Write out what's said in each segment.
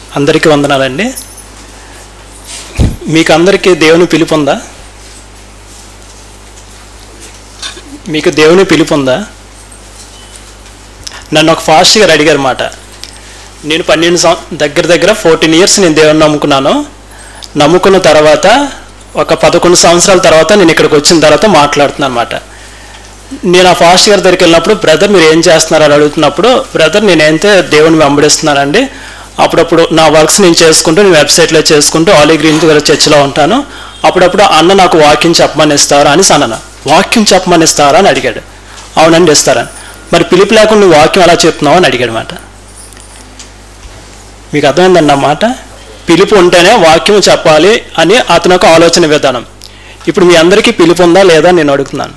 అందరికీ వందనాలండి మీకు అందరికీ దేవుని పిలుపు ఉందా మీకు దేవుని పిలుపు ఉందా నన్ను ఒక ఫాస్ట్ గారు అడిగారు మాట నేను పన్నెండు సం దగ్గర దగ్గర ఫోర్టీన్ ఇయర్స్ నేను దేవుని నమ్ముకున్నాను నమ్ముకున్న తర్వాత ఒక పదకొండు సంవత్సరాల తర్వాత నేను ఇక్కడికి వచ్చిన తర్వాత మాట్లాడుతున్నాను అనమాట నేను ఆ ఫాస్ట్ గారి దగ్గరికి వెళ్ళినప్పుడు బ్రదర్ మీరు ఏం చేస్తున్నారు అని అడుగుతున్నప్పుడు బ్రదర్ నేనైతే దేవుని వెంబడిస్తున్నానండి అప్పుడప్పుడు నా వర్క్స్ నేను చేసుకుంటూ నేను వెబ్సైట్లో చేసుకుంటూ ఆలీ గ్రీన్ గారి చర్చిలో ఉంటాను అప్పుడప్పుడు అన్న నాకు వాక్యం చెప్పమని ఇస్తారా అని అన్న వాక్యం చెప్పమని ఇస్తారా అని అడిగాడు అవునండి ఇస్తారని మరి పిలుపు లేకుండా నువ్వు వాక్యం అలా చెప్తున్నావు అని అడిగాడు మాట మీకు అర్థమైందండి ఆ మాట పిలుపు ఉంటేనే వాక్యం చెప్పాలి అని అతని యొక్క ఆలోచన విధానం ఇప్పుడు మీ అందరికీ పిలుపు ఉందా లేదా అని నేను అడుగుతున్నాను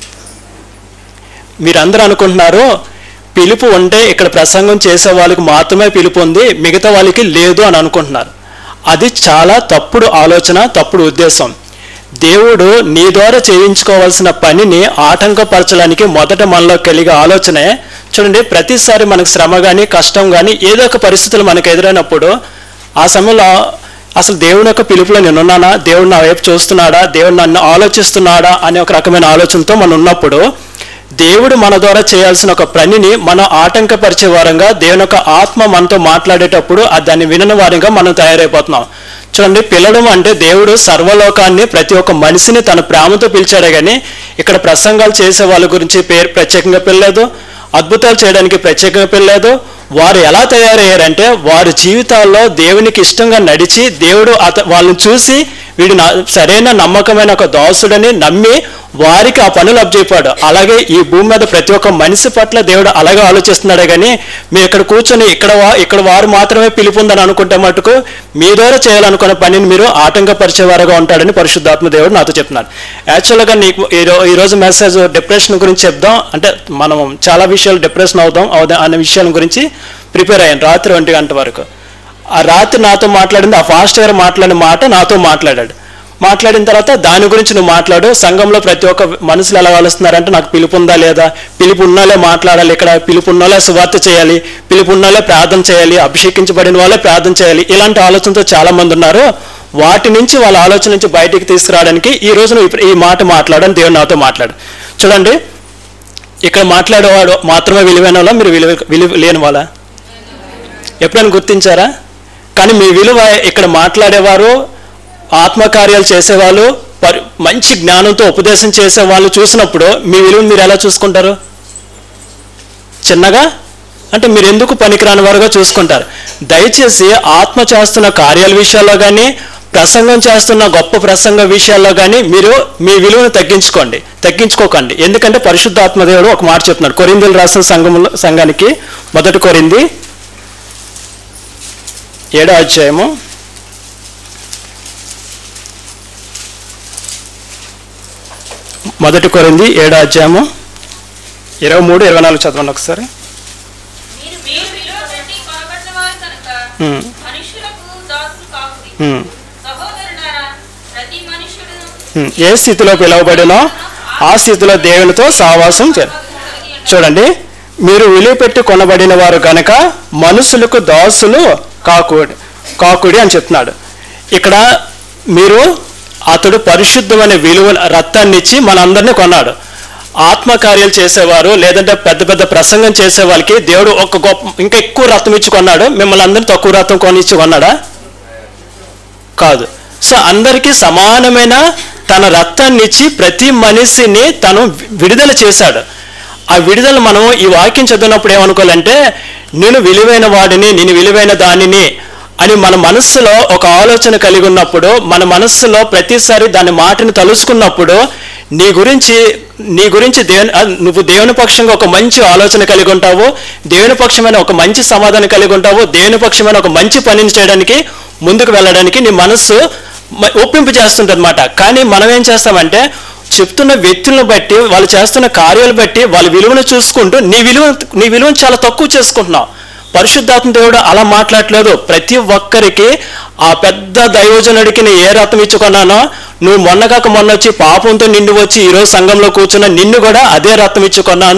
మీరందరూ అనుకుంటున్నారు పిలుపు ఉంటే ఇక్కడ ప్రసంగం చేసే వాళ్ళకి మాత్రమే పిలుపు ఉంది మిగతా వాళ్ళకి లేదు అని అనుకుంటున్నారు అది చాలా తప్పుడు ఆలోచన తప్పుడు ఉద్దేశం దేవుడు నీ ద్వారా చేయించుకోవాల్సిన పనిని ఆటంకపరచడానికి మొదట మనలో కలిగే ఆలోచనే చూడండి ప్రతిసారి మనకు శ్రమ కానీ కష్టం కానీ ఏదో ఒక పరిస్థితులు మనకు ఎదురైనప్పుడు ఆ సమయంలో అసలు దేవుని యొక్క పిలుపులో నేను ఉన్నానా దేవుడు నా వైపు చూస్తున్నాడా దేవుడు నన్ను ఆలోచిస్తున్నాడా అనే ఒక రకమైన ఆలోచనతో మనం ఉన్నప్పుడు దేవుడు మన ద్వారా చేయాల్సిన ఒక పనిని మనం ఆటంకపరిచే వారంగా దేవుని యొక్క ఆత్మ మనతో మాట్లాడేటప్పుడు ఆ దాన్ని వినని వారంగా మనం తయారైపోతున్నాం చూడండి పిలవడం అంటే దేవుడు సర్వలోకాన్ని ప్రతి ఒక్క మనిషిని తన ప్రేమతో పిలిచాడే కానీ ఇక్కడ ప్రసంగాలు చేసే వాళ్ళ గురించి పేరు ప్రత్యేకంగా పిల్లలేదు అద్భుతాలు చేయడానికి ప్రత్యేకంగా పిల్లలేదు వారు ఎలా తయారయ్యారంటే వారి జీవితాల్లో దేవునికి ఇష్టంగా నడిచి దేవుడు అత వాళ్ళని చూసి వీడు నా సరైన నమ్మకమైన ఒక దాసుడని నమ్మి వారికి ఆ పనులు అప్పచెప్పాడు అలాగే ఈ భూమి మీద ప్రతి ఒక్క మనిషి పట్ల దేవుడు అలాగే ఆలోచిస్తున్నాడే కానీ మీరు ఇక్కడ కూర్చొని ఇక్కడ వా- ఇక్కడ వారు మాత్రమే పిలుపుందని అనుకుంటే మటుకు మీ ద్వారా చేయాలనుకున్న పనిని మీరు ఆటంకపరిచేవారుగా ఉంటాడని పరిశుద్ధాత్మ దేవుడు నాతో చెప్తున్నాడు యాక్చువల్గా నీకు ఈరో- ఈరోజు మెసేజ్ డిప్రెషన్ గురించి చెప్దాం అంటే మనం చాలా విషయాలు డిప్రెషన్ అవుదాం అవుదాం అనే విషయాల గురించి ప్రిపేర్ అయ్యాను రాత్రి ఒంటి గంట వరకు ఆ రాత్రి నాతో మాట్లాడింది ఆ ఫాస్ట్ గారు మాట్లాడిన మాట నాతో మాట్లాడాడు మాట్లాడిన తర్వాత దాని గురించి నువ్వు మాట్లాడు సంఘంలో ప్రతి ఒక్క మనుషులు ఎలా ఆలోస్తున్నారంటే నాకు పిలుపు ఉందా లేదా పిలుపు ఉన్నోలే మాట్లాడాలి ఇక్కడ పిలుపు ఉన్నోలే సువార్త చేయాలి పిలుపు ఉన్నోలే ప్రార్థన చేయాలి అభిషేకించబడిన వాళ్ళే ప్రార్థన చేయాలి ఇలాంటి ఆలోచనతో చాలా మంది ఉన్నారు వాటి నుంచి వాళ్ళ ఆలోచన నుంచి బయటికి తీసుకురావడానికి ఈ రోజు నువ్వు ఇప్పుడు ఈ మాట మాట్లాడని దేవుడు నాతో మాట్లాడు చూడండి ఇక్కడ మాట్లాడేవాడు మాత్రమే విలువైన వాళ్ళ మీరు విలువ విలువ లేని వాళ్ళ ఎప్పుడైనా గుర్తించారా కానీ మీ విలువ ఇక్కడ మాట్లాడేవారు ఆత్మకార్యాలు చేసేవాళ్ళు పరి మంచి జ్ఞానంతో ఉపదేశం చేసే వాళ్ళు చూసినప్పుడు మీ విలువను మీరు ఎలా చూసుకుంటారు చిన్నగా అంటే మీరు ఎందుకు పనికిరాని వారుగా చూసుకుంటారు దయచేసి ఆత్మ చేస్తున్న కార్యాల విషయాల్లో కానీ ప్రసంగం చేస్తున్న గొప్ప ప్రసంగ విషయాల్లో కానీ మీరు మీ విలువను తగ్గించుకోండి తగ్గించుకోకండి ఎందుకంటే పరిశుద్ధ ఆత్మదేవుడు ఒక మాట చెప్తున్నాడు కొరిందులు రాసిన సంఘంలో సంఘానికి మొదటి కొరింది ఏడో అధ్యాయము మొదటి కొరింది ఏడో అధ్యాయము ఇరవై మూడు ఇరవై నాలుగు చదవండి ఒకసారి మీరు మీరు విలువ పెట్టి కొనబడినవారు కనుక ఉమ్, మనుషులకు దాసులు కాకుడి ఉమ్, సహోదరులారా ప్రతి మనుషుడును ఉమ్. ఏ స్థితిలో పిలువబడినో ఆ స్థితిలో దేవునితో సహవాసం చే చూడండి మీరు విలువ పెట్టి కొనబడిన వారు కనుక మనుషులకు దాసులు కాకుడి కాకుడి అని చెప్తున్నాడు ఇక్కడ మీరు అతడు పరిశుద్ధమైన విలువ రక్తాన్ని ఇచ్చి మనందరినీ కొన్నాడు ఆత్మకార్యాలు చేసేవారు లేదంటే పెద్ద పెద్ద ప్రసంగం చేసే వాళ్ళకి దేవుడు ఒక గొప్ప ఇంకా ఎక్కువ రక్తం ఇచ్చి కొన్నాడు మిమ్మల్ని అందరినీ తక్కువ రక్తం కొనిచ్చి కొన్నాడా కాదు సో అందరికీ సమానమైన తన రక్తాన్ని ఇచ్చి ప్రతి మనిషిని తను వి- విడుదల చేశాడు ఆ విడుదల మనం ఈ వాక్యం చదివినప్పుడు ఏమనుకోవాలంటే నేను విలువైన వాడిని నేను విలువైన దానిని అని మన మనస్సులో ఒక ఆలోచన కలిగి ఉన్నప్పుడు మన మనస్సులో ప్రతిసారి దాని మాటని తలుసుకున్నప్పుడు నీ గురించి నీ గురించి దేవుని ఆ, నువ్వు దేవుని పక్షంగా ఒక మంచి ఆలోచన కలిగి ఉంటావు దేవుని పక్షమైన ఒక మంచి సమాధానం కలిగి ఉంటావు దేవుని పక్షమైన ఒక మంచి పనిని చేయడానికి ముందుకు వెళ్ళడానికి నీ మనస్సు మ- ఒప్పింపు చేస్తుంటుంది అనమాట కానీ మనం ఏం చేస్తామంటే చెప్తున్న వ్యక్తులను బట్టి వాళ్ళు చేస్తున్న కార్యాలు బట్టి వాళ్ళ విలువను చూసుకుంటూ నీ విలువ నీ విలువను చాలా తక్కువ చేసుకుంటున్నావు పరిశుద్ధాత్మ దేవుడు అలా మాట్లాడలేదు ప్రతి ఒక్కరికి ఆ పెద్ద దైవజనుడికి నేను ఏ రథం ఇచ్చుకున్నానో నువ్వు మొన్న కాక మొన్న వచ్చి పాపంతో నిండి వచ్చి ఈరోజు సంఘంలో కూర్చున్న నిన్ను కూడా అదే రథం ఇచ్చుకున్నాను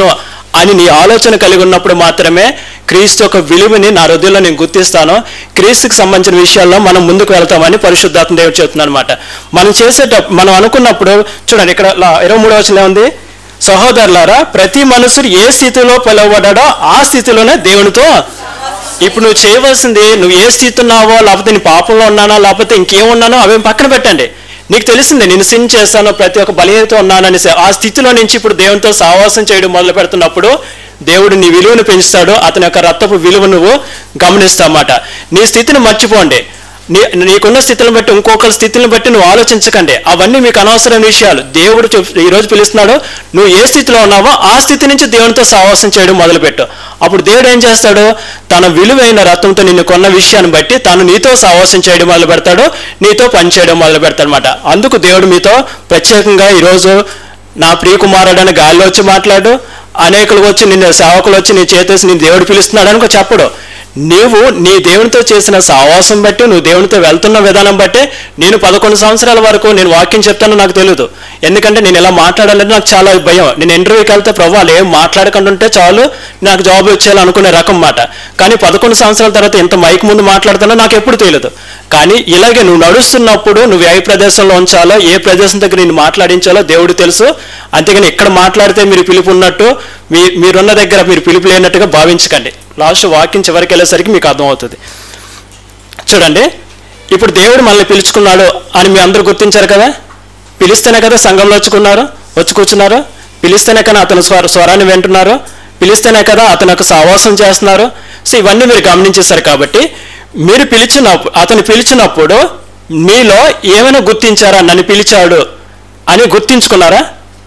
అని నీ ఆలోచన కలిగి ఉన్నప్పుడు మాత్రమే క్రీస్తు యొక్క విలువని నా హృదయంలో నేను గుర్తిస్తాను క్రీస్తుకి సంబంధించిన విషయాల్లో మనం ముందుకు వెళ్తామని పరిశుద్ధాత్మ దేవుడు చెప్తున్నాను అనమాట మనం చేసేటప్పుడు మనం అనుకున్నప్పుడు చూడండి ఇక్కడ లా- ఇరవై మూడవ వచనం ఉంది సహోదరులారా ప్రతి మనుషుడు ఏ స్థితిలో పిలువబడ్డాడో ఆ స్థితిలోనే దేవునితో ఇప్పుడు నువ్వు చేయవలసింది నువ్వు ఏ స్థితి ఉన్నావో లేకపోతే నీ పాపంలో ఉన్నానో లేకపోతే ఇంకేమున్నానో అవి పక్కన పెట్టండి నీకు తెలిసింది నేను సిన్ చేస్తాను ప్రతి ఒక్క బలీయతో ఉన్నానని ఆ స్థితిలో నుంచి ఇప్పుడు దేవునితో సావాసం చేయడం మొదలు పెడుతున్నప్పుడు దేవుడు నీ విలువను పెంచుతాడు అతని యొక్క రక్తపు విలువ నువ్వు గమనిస్తామాట నీ స్థితిని మర్చిపోండి నీ నీకున్న స్థితిని బట్టి ఇంకొకరి స్థితిని బట్టి నువ్వు ఆలోచించకండి అవన్నీ మీకు అనవసరమైన విషయాలు దేవుడు చెప్- ఈ రోజు పిలుస్తున్నాడు నువ్వు ఏ స్థితిలో ఉన్నావో ఆ స్థితి నుంచి దేవునితో సహవాసం చేయడం మొదలుపెట్టు అప్పుడు దేవుడు ఏం చేస్తాడు తన విలువైన రత్నంతో నిన్ను కొన్న విషయాన్ని బట్టి తను నీతో సహవాసం చేయడం మొదలు పెడతాడు నీతో పని చేయడం మొదలు పెడతాడు అనమాట అందుకు దేవుడు మీతో ప్రత్యేకంగా ఈరోజు నా ప్రియకుమారుడు అని గాలిలో వచ్చి మాట్లాడు అనేకులు వచ్చి నిన్ను సేవకులు వచ్చి నీ చేతేసి నీ దేవుడు పిలుస్తున్నాడు అనుకో చెప్పడు నీవు నీ దేవునితో చేసిన సావాసం బట్టి నువ్వు దేవునితో వెళ్తున్న విధానం బట్టి నేను పదకొండు సంవత్సరాల వరకు నేను వాక్యం చెప్తానో నాకు తెలియదు ఎందుకంటే నేను ఇలా మాట్లాడాలని నాకు చాలా భయం నేను ఇంటర్వ్యూకి వెళ్తే ప్రభు వాళ్ళు ఏం మాట్లాడకుండా ఉంటే చాలు నాకు జాబ్ వచ్చేయాలి అనుకునే రకం మాట కానీ పదకొండు సంవత్సరాల తర్వాత ఇంత మైక్ ముందు మాట్లాడుతానో నాకు ఎప్పుడు తెలియదు కానీ ఇలాగే నువ్వు నడుస్తున్నప్పుడు నువ్వు ఏ ప్రదేశంలో ఉంచాలో ఏ ప్రదేశం దగ్గర నేను మాట్లాడించాలో దేవుడు తెలుసు అంతేగాని ఇక్కడ మాట్లాడితే మీరు పిలుపు ఉన్నట్టు మీ మీరున్న దగ్గర మీరు పిలుపు లేనట్టుగా భావించకండి లాస్ట్ వాక్యం చివరికి వెళ్ళేసరికి మీకు అర్థమవుతుంది చూడండి ఇప్పుడు దేవుడు మనల్ని పిలుచుకున్నాడు అని మీ అందరూ గుర్తించారు కదా పిలిస్తేనే కదా సంఘంలో వచ్చుకున్నారు వచ్చి కూర్చున్నారు పిలిస్తేనే కదా అతను స్వర స్వరాన్ని వింటున్నారు పిలిస్తేనే కదా అతను ఒక సహవాసం చేస్తున్నారు సో ఇవన్నీ మీరు గమనించేశారు కాబట్టి మీరు పిలిచినప్పుడు అతను పిలిచినప్పుడు మీలో ఏమైనా గుర్తించారా నన్ను పిలిచాడు అని గుర్తించుకున్నారా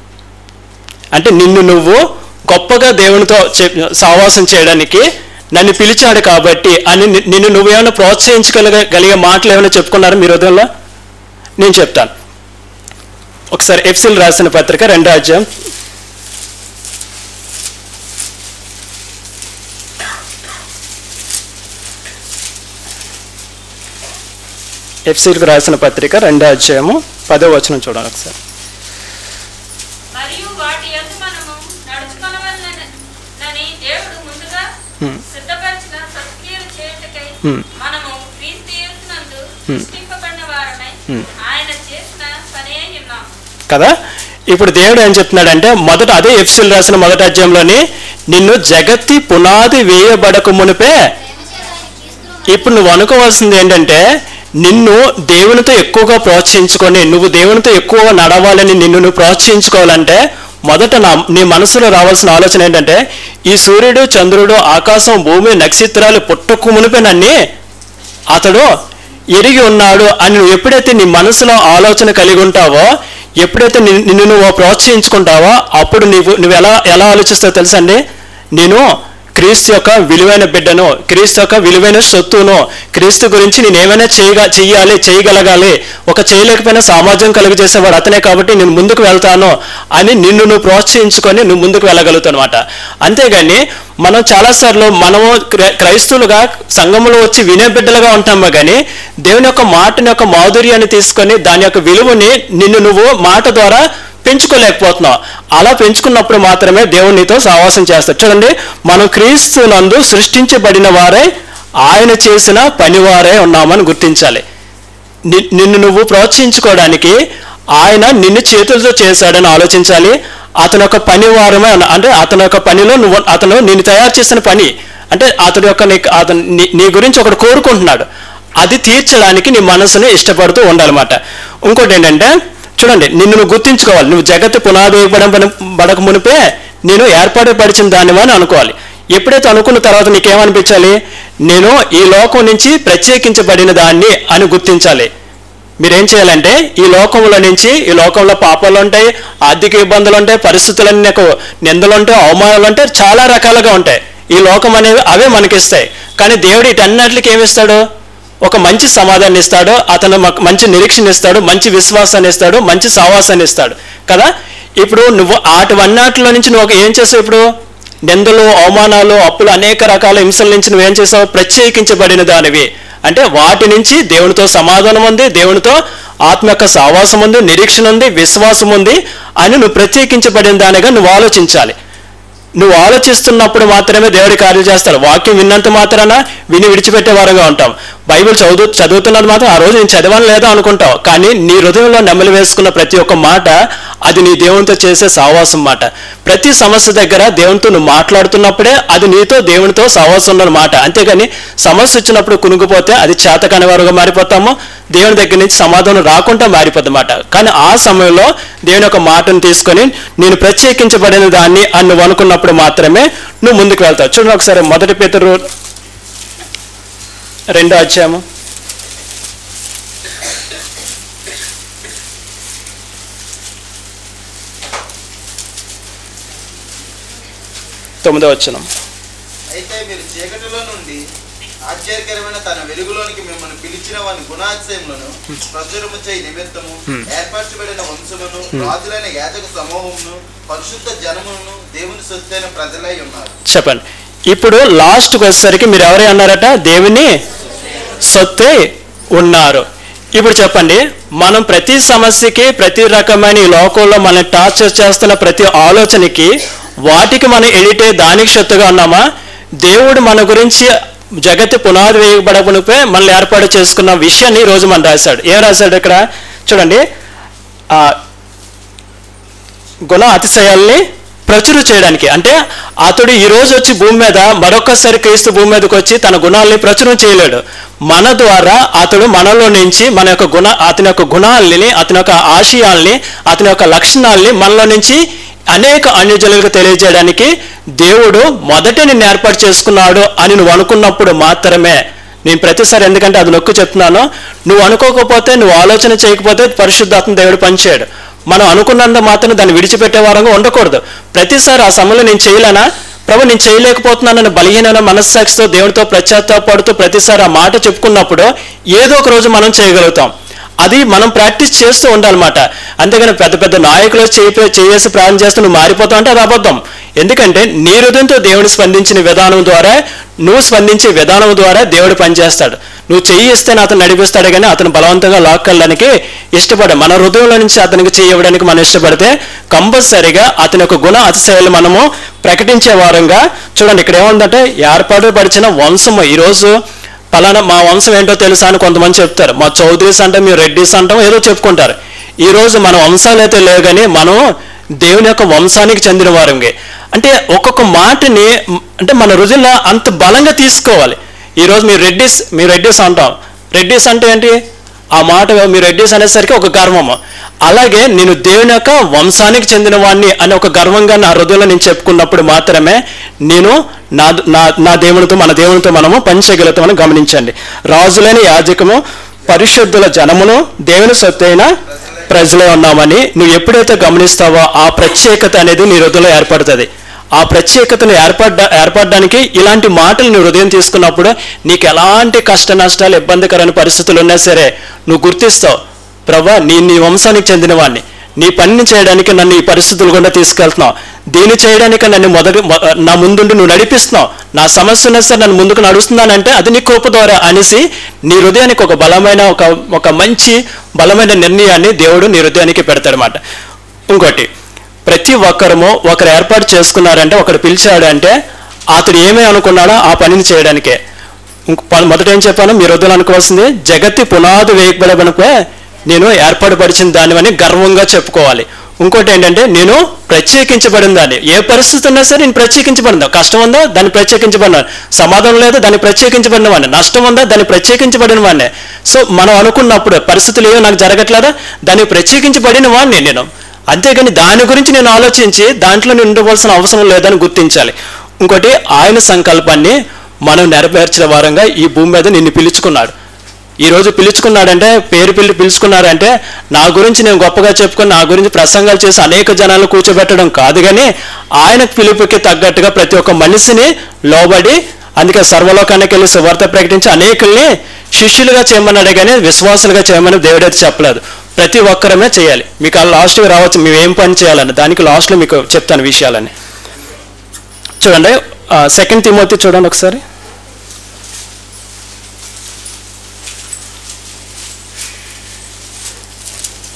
అంటే నిన్ను నువ్వు గొప్పగా దేవునితో చె- సహవాసం చేయడానికి నన్ను పిలిచాడు కాబట్టి అని ని- నిన్ను నువ్వేమైనా ప్రోత్సహించగలిగే గలిగే మాటలు ఏమైనా చెప్పుకున్నారా మీ హృదయంలో నేను చెప్తాను ఒకసారి ఎఫ్సిల్ రాసిన పత్రిక రెండో అధ్యాయం ఎఫ్సిల్కి రాసిన పత్రిక రెండో అధ్యాయము పదో వచనం చూడండి ఒకసారి మరియు వాటి యందు మనము నడుచుకొనవలెనని దేవుడు ముందుగా Hmm. సిద్ధపరిచిన సత్క్రియలు చేయుటకై Hmm. మనము క్రీస్తు యేసునందు Hmm. సృష్టింపబడిన వారమై Hmm. ఆయన చేసిన పని అయి ఉన్నాము కదా ఇప్పుడు దేవుడు ఏం చెప్తున్నాడంటే మొదట అదే ఎఫ్సిల్ రాసిన మొదటి అధ్యాయంలోని నిన్ను జగత్తి పునాది వేయబడక మునిపే ఇప్పుడు నువ్వు అనుకోవాల్సింది ఏంటంటే నిన్ను దేవునితో ఎక్కువగా ప్రోత్సహించుకొని నువ్వు దేవునితో ఎక్కువగా నడవాలని నిన్ను నువ్వు ప్రోత్సహించుకోవాలంటే మొదట నా నీ మనసులో రావాల్సిన ఆలోచన ఏంటంటే ఈ సూర్యుడు చంద్రుడు ఆకాశం భూమి నక్షత్రాలు పుట్టకు మునిపే నన్ని అతడు ఎరిగి ఉన్నాడు అని నువ్వు ఎప్పుడైతే నీ మనసులో ఆలోచన కలిగి ఉంటావో ఎప్పుడైతే నిన్ను నిన్ను నువ్వు ప్రోత్సహించుకుంటావో అప్పుడు నీవు నువ్వు ఎలా ఎలా ఆలోచిస్తావో తెలుసా అండి నేను క్రీస్తు యొక్క విలువైన బిడ్డను క్రీస్తు యొక్క విలువైన సొత్తును క్రీస్తు గురించి నేను ఏమైనా చేయగా చెయ్యాలి చేయగలగాలి ఒక చేయలేకపోయినా సామర్థ్యం కలుగు చేసేవాడు అతనే కాబట్టి నేను ముందుకు వెళ్తాను అని నిన్ను నువ్వు ప్రోత్సహించుకొని నువ్వు ముందుకు వెళ్ళగలుగుతావు అనమాట అంతేగాని మనం చాలాసార్లు మనము క్రై- క్రైస్తవులుగా సంఘంలో వచ్చి వినే బిడ్డలుగా ఉంటాము కానీ దేవుని యొక్క మాటని యొక్క మాధుర్యాన్ని తీసుకొని దాని యొక్క విలువని నిన్ను నువ్వు మాట ద్వారా పెంచుకోలేకపోతున్నావు అలా పెంచుకున్నప్పుడు మాత్రమే దేవుడు నీతో సహవాసం చేస్తాడు చూడండి మనం క్రీస్తు నందు సృష్టించబడిన వారే ఆయన చేసిన పనివారే ఉన్నామని గుర్తించాలి ని- నిన్ను నువ్వు ప్రోత్సహించుకోవడానికి ఆయన నిన్ను చేతులతో చేశాడని ఆలోచించాలి అతని యొక్క పని వారమే అన్న- అంటే అతని యొక్క పనిలో నువ్వు అతను నిన్ను తయారు చేసిన పని అంటే అతని యొక్క నీ అతను నీ- నీ గురించి ఒకడు కోరుకుంటున్నాడు అది తీర్చడానికి నీ మనసుని ఇష్టపడుతూ ఉండాలన్నమాట ఇంకోటి ఏంటంటే చూడండి నిన్ను నువ్వు గుర్తించుకోవాలి నువ్వు జగత్తు పునాది వేయబడం బడక మునిపే నేను ఏర్పాటుపరిచిన దానివని అనుకోవాలి ఎప్పుడైతే అనుకున్న తర్వాత నీకేమనిపించాలి నేను ఈ లోకం నుంచి ప్రత్యేకించబడిన దాన్ని అని గుర్తించాలి మీరేం చేయాలంటే ఈ లోకంలో నుంచి ఈ లోకంలో పాపాలు ఉంటాయి ఆర్థిక ఇబ్బందులు ఉంటాయి పరిస్థితులన్నీ నీకు నిందలు ఉంటాయి అవమానాలు ఉంటాయి చాలా రకాలుగా ఉంటాయి ఈ లోకం అనేవి అవే మనకిస్తాయి కానీ దేవుడు ఇటన్నిటికి ఏమిస్తాడు ఒక మంచి సమాధానం ఇస్తాడు అతను మాకు మంచి నిరీక్షణ ఇస్తాడు మంచి విశ్వాసాన్ని ఇస్తాడు మంచి సావాసాన్ని ఇస్తాడు కదా ఇప్పుడు నువ్వు ఆటవన్నాటిలో నుంచి నువ్వు ఒక ఏం చేసావు ఇప్పుడు నిందలు అవమానాలు అప్పులు అనేక రకాల హింసల నుంచి నువ్వేం చేసావు ప్రత్యేకించబడిన దానివి అంటే వాటి నుంచి దేవునితో సమాధానం ఉంది దేవునితో ఆత్మ యొక్క సావాసం ఉంది నిరీక్షణ ఉంది విశ్వాసం ఉంది అని నువ్వు ప్రత్యేకించబడిన దానిగా నువ్వు ఆలోచించాలి నువ్వు ఆలోచిస్తున్నప్పుడు మాత్రమే దేవుడి కార్యాలు చేస్తాడు వాక్యం విన్నంత మాత్రాన విని విడిచిపెట్టే వారంగా ఉంటాం బైబిల్ చదువు చదువుతున్నది మాత్రం ఆ రోజు నేను చదవని లేదా అనుకుంటావు కానీ నీ హృదయంలో నెమ్మలి వేసుకున్న ప్రతి ఒక్క మాట అది నీ దేవునితో చేసే సావాసం మాట ప్రతి సమస్య దగ్గర దేవునితో నువ్వు మాట్లాడుతున్నప్పుడే అది నీతో దేవునితో సావాసం ఉన్న మాట అంతేగాని సమస్య వచ్చినప్పుడు కునుగుపోతే అది చేతకాని వారుగా మారిపోతాము దేవుని దగ్గర నుంచి సమాధానం రాకుండా మారిపోద్ది మాట కానీ ఆ సమయంలో దేవుని యొక్క మాటను తీసుకొని నేను ప్రత్యేకించబడిన దాన్ని అని నువ్వు అనుకున్నప్పుడు మాత్రమే నువ్వు ముందుకు వెళ్తావు చూడండి ఒకసారి మొదటి పేతురు రెండో అధ్యాయము తొమ్మిదో వచ్చినాం అయితే మీరు చీకటిలో నుండి ఆశ్చర్యకరమైన తన వెలుగులోనికి మిమ్మల్ని పిలిచిన వాని గుణాతిశయములను ప్రచురము చేయి నిమిత్తము ఏర్పరచబడిన వంశమును రాజులైన యాజక సమూహమును పరిశుద్ధ జనమును దేవుని సొత్తైన ప్రజలై ఉన్నారు చెప్పండి ఇప్పుడు లాస్ట్కి వచ్చేసరికి మీరు ఎవరే అన్నారట దేవుని సొత్తే ఉన్నారు ఇప్పుడు చెప్పండి మనం ప్రతి సమస్యకి ప్రతి రకమైన ఈ లోకంలో మనం టార్చర్ చేస్తున్న ప్రతి ఆలోచనకి వాటికి మనం ఎడిటే దానికి సొత్తుగా ఉన్నామా దేవుడు మన గురించి జగత్తు పునాది వేయబడకునిపై మనల్ని ఏర్పాటు చేసుకున్న విషయాన్ని ఈ రోజు మనం రాశాడు ఏం రాశాడు ఇక్కడ చూడండి ఆ, గుణ అతిశయాల్ని ప్రచుర చేయడానికి అంటే అతడు ఈ రోజు వచ్చి భూమి మీద మరొకసారి క్రీస్తు భూమి మీదకి వచ్చి తన గుణాలని ప్రచురం చేయలేడు మన ద్వారా అతడు మనలో నుంచి మన యొక్క గుణ అతని యొక్క గుణాలని అతని యొక్క ఆశయాల్ని అతని యొక్క లక్షణాల్ని మనలో నుంచి అనేక అన్యజనులకు తెలియజేయడానికి దేవుడు మొదట నిన్ను ఏర్పాటు చేసుకున్నాడు అని నువ్వు అనుకున్నప్పుడు మాత్రమే నేను ప్రతిసారి ఎందుకంటే అది నొక్కు చెప్తున్నాను నువ్వు అనుకోకపోతే నువ్వు ఆలోచన చేయకపోతే పరిశుద్ధాత్మ దేవుడు పనిచేయడు మనం అనుకున్నంత మాత్రం దాన్ని విడిచిపెట్టే వారంగా ఉండకూడదు ప్రతిసారి ఆ సమయంలో నేను చేయలేనా ప్రభు నేను చేయలేకపోతున్నానని బలహీనమైన మనస్సాక్షితో దేవుడితో ప్రత్యాత్తాపడుతూ ప్రతిసారి ఆ మాట చెప్పుకున్నప్పుడు ఏదో ఒక రోజు మనం చేయగలుగుతాం అది మనం ప్రాక్టీస్ చేస్తూ ఉండాలన్నమాట అంతేగాని పెద్ద పెద్ద నాయకులు చేపే చేసి ప్రార్థన చేస్తూ నువ్వు మారిపోతావు అంటే అది అబద్ధం ఎందుకంటే నీ హృదయంతో దేవుడు స్పందించిన విధానం ద్వారా నువ్వు స్పందించే విధానం ద్వారా దేవుడు పనిచేస్తాడు నువ్వు చెయ్యి ఇస్తే అతను నడిపిస్తాడు కానీ అతను బలవంతంగా లాక్కెళ్ళడానికి ఇష్టపడ మన హృదయంలో నుంచి అతనికి చేయడానికి మనం ఇష్టపడితే కంపల్సరిగా అతని యొక్క గుణ అతిశయాలు మనము ప్రకటించే వారంగా చూడండి ఇక్కడ ఏముందంటే ఏర్పాటు పడిచిన వంశము ఈరోజు పలానా మా వంశం ఏంటో తెలుసా అని కొంతమంది చెప్తారు మా చౌదరీస్ అంటే మేము రెడ్డిస్ అంటాం ఏదో చెప్పుకుంటారు ఈ రోజు మన వంశాలు అయితే లేవు కానీ మనం దేవుని యొక్క వంశానికి చెందిన వారంగా అంటే ఒక్కొక్క మాటని మ్, అంటే మన రుజుల్లో అంత బలంగా తీసుకోవాలి ఈ రోజు మీరు రెడ్డిస్ మీరు రెడ్డిస్ అంటాం రెడ్డిస్ అంటే ఏంటి ఆ మాట మీరు రెడ్డిస్ అనేసరికి ఒక గర్వము అలాగే నేను దేవుని యొక్క వంశానికి చెందిన వాడిని అని ఒక గర్వంగా నా హృదయంలో నేను చెప్పుకున్నప్పుడు మాత్రమే నేను నా నా నా దేవునితో మన దేవునితో మనము పనిచేయగలుగుతామని గమనించండి రాజులైన యాజకము పరిశుద్ధుల జనమును దేవుని సొత్తైన ప్రజలే ఉన్నామని నువ్వు ఎప్పుడైతే గమనిస్తావో ఆ ప్రత్యేకత అనేది నీ హృదయంలో ఏర్పడుతుంది ఆ ప్రత్యేకతను ఏర్పడ్డ ఏర్పడడానికి ఇలాంటి మాటలు నీ హృదయం తీసుకున్నప్పుడు నీకు ఎలాంటి కష్ట నష్టాలు ఇబ్బందికరమైన పరిస్థితులు ఉన్నా సరే నువ్వు గుర్తిస్తావు ప్రభా నీ నీ వంశానికి చెందిన వాడిని నీ పనిని చేయడానికి నన్ను ఈ పరిస్థితులు గుండా తీసుకెళ్తున్నావు దీన్ని చేయడానికి నన్ను మొదటి మొ- నా ముందుండి నువ్వు నడిపిస్తున్నావు నా సమస్య ఉన్నా సరే నన్ను ముందుకు నడుస్తున్నానంటే అది నీ కృప ద్వారా అనేసి నీ హృదయానికి ఒక బలమైన ఒక ఒక మంచి బలమైన నిర్ణయాన్ని దేవుడు నీ హృదయానికి పెడతాడనమాట ఇంకోటి ప్రతి ఒక్కరము ఒకరు ఏర్పాటు చేసుకున్నారంటే ఒకడు పిలిచాడు అంటే అతడు ఏమీ అనుకున్నాడో ఆ పనిని చేయడానికే ఇంకో ప- మొదట ఏం చెప్పాను మీరు వద్దని అనుకోవాల్సింది జగత్తి పునాది వేయబడబనిపై నేను ఏర్పాటుపరిచిన దానివని గర్వంగా చెప్పుకోవాలి ఇంకోటి ఏంటంటే నేను ప్రత్యేకించబడిన దాన్ని ఏ పరిస్థితి ఉన్నా సరే నేను ప్రత్యేకించబడిందా కష్టం ఉందా దాన్ని ప్రత్యేకించబడిన సమాధానం లేదా దాన్ని ప్రత్యేకించబడిన వాడిని నష్టం ఉందా దాన్ని ప్రత్యేకించబడిన వాడిని సో మనం అనుకున్నప్పుడు పరిస్థితులు ఏమో నాకు జరగట్లేదా దాన్ని ప్రత్యేకించబడిన వాడిని నేను అంతేగాని దాని గురించి నేను ఆలోచించి దాంట్లో నేను ఉండవలసిన అవసరం లేదని గుర్తించాలి ఇంకోటి ఆయన సంకల్పాన్ని మనం నెరవేర్చిన వారంగా ఈ భూమి మీద నిన్ను పిలుచుకున్నాడు ఈ రోజు పిలుచుకున్నాడంటే పేరు పిల్లి పిలుచుకున్నారంటే నా గురించి నేను గొప్పగా చెప్పుకొని నా గురించి ప్రసంగాలు చేసి అనేక జనాలు కూర్చోబెట్టడం కాదు కానీ ఆయన పిలుపుకి తగ్గట్టుగా ప్రతి ఒక్క మనిషిని లోబడి అందుకే సర్వలోకానికి వెళ్ళి సువార్త ప్రకటించి అనేకుల్ని శిష్యులుగా చేయమన్నాడే కానీ విశ్వాసులుగా చేయమని దేవుడైతే చెప్పలేదు ప్రతి ఒక్కరమే చేయాలి మీకు ఆ లాస్ట్కి రావచ్చు మేము ఏం పని చేయాలని దానికి లాస్ట్లో మీకు చెప్తాను విషయాలని చూడండి సెకండ్ తిమోతి చూడండి ఒకసారి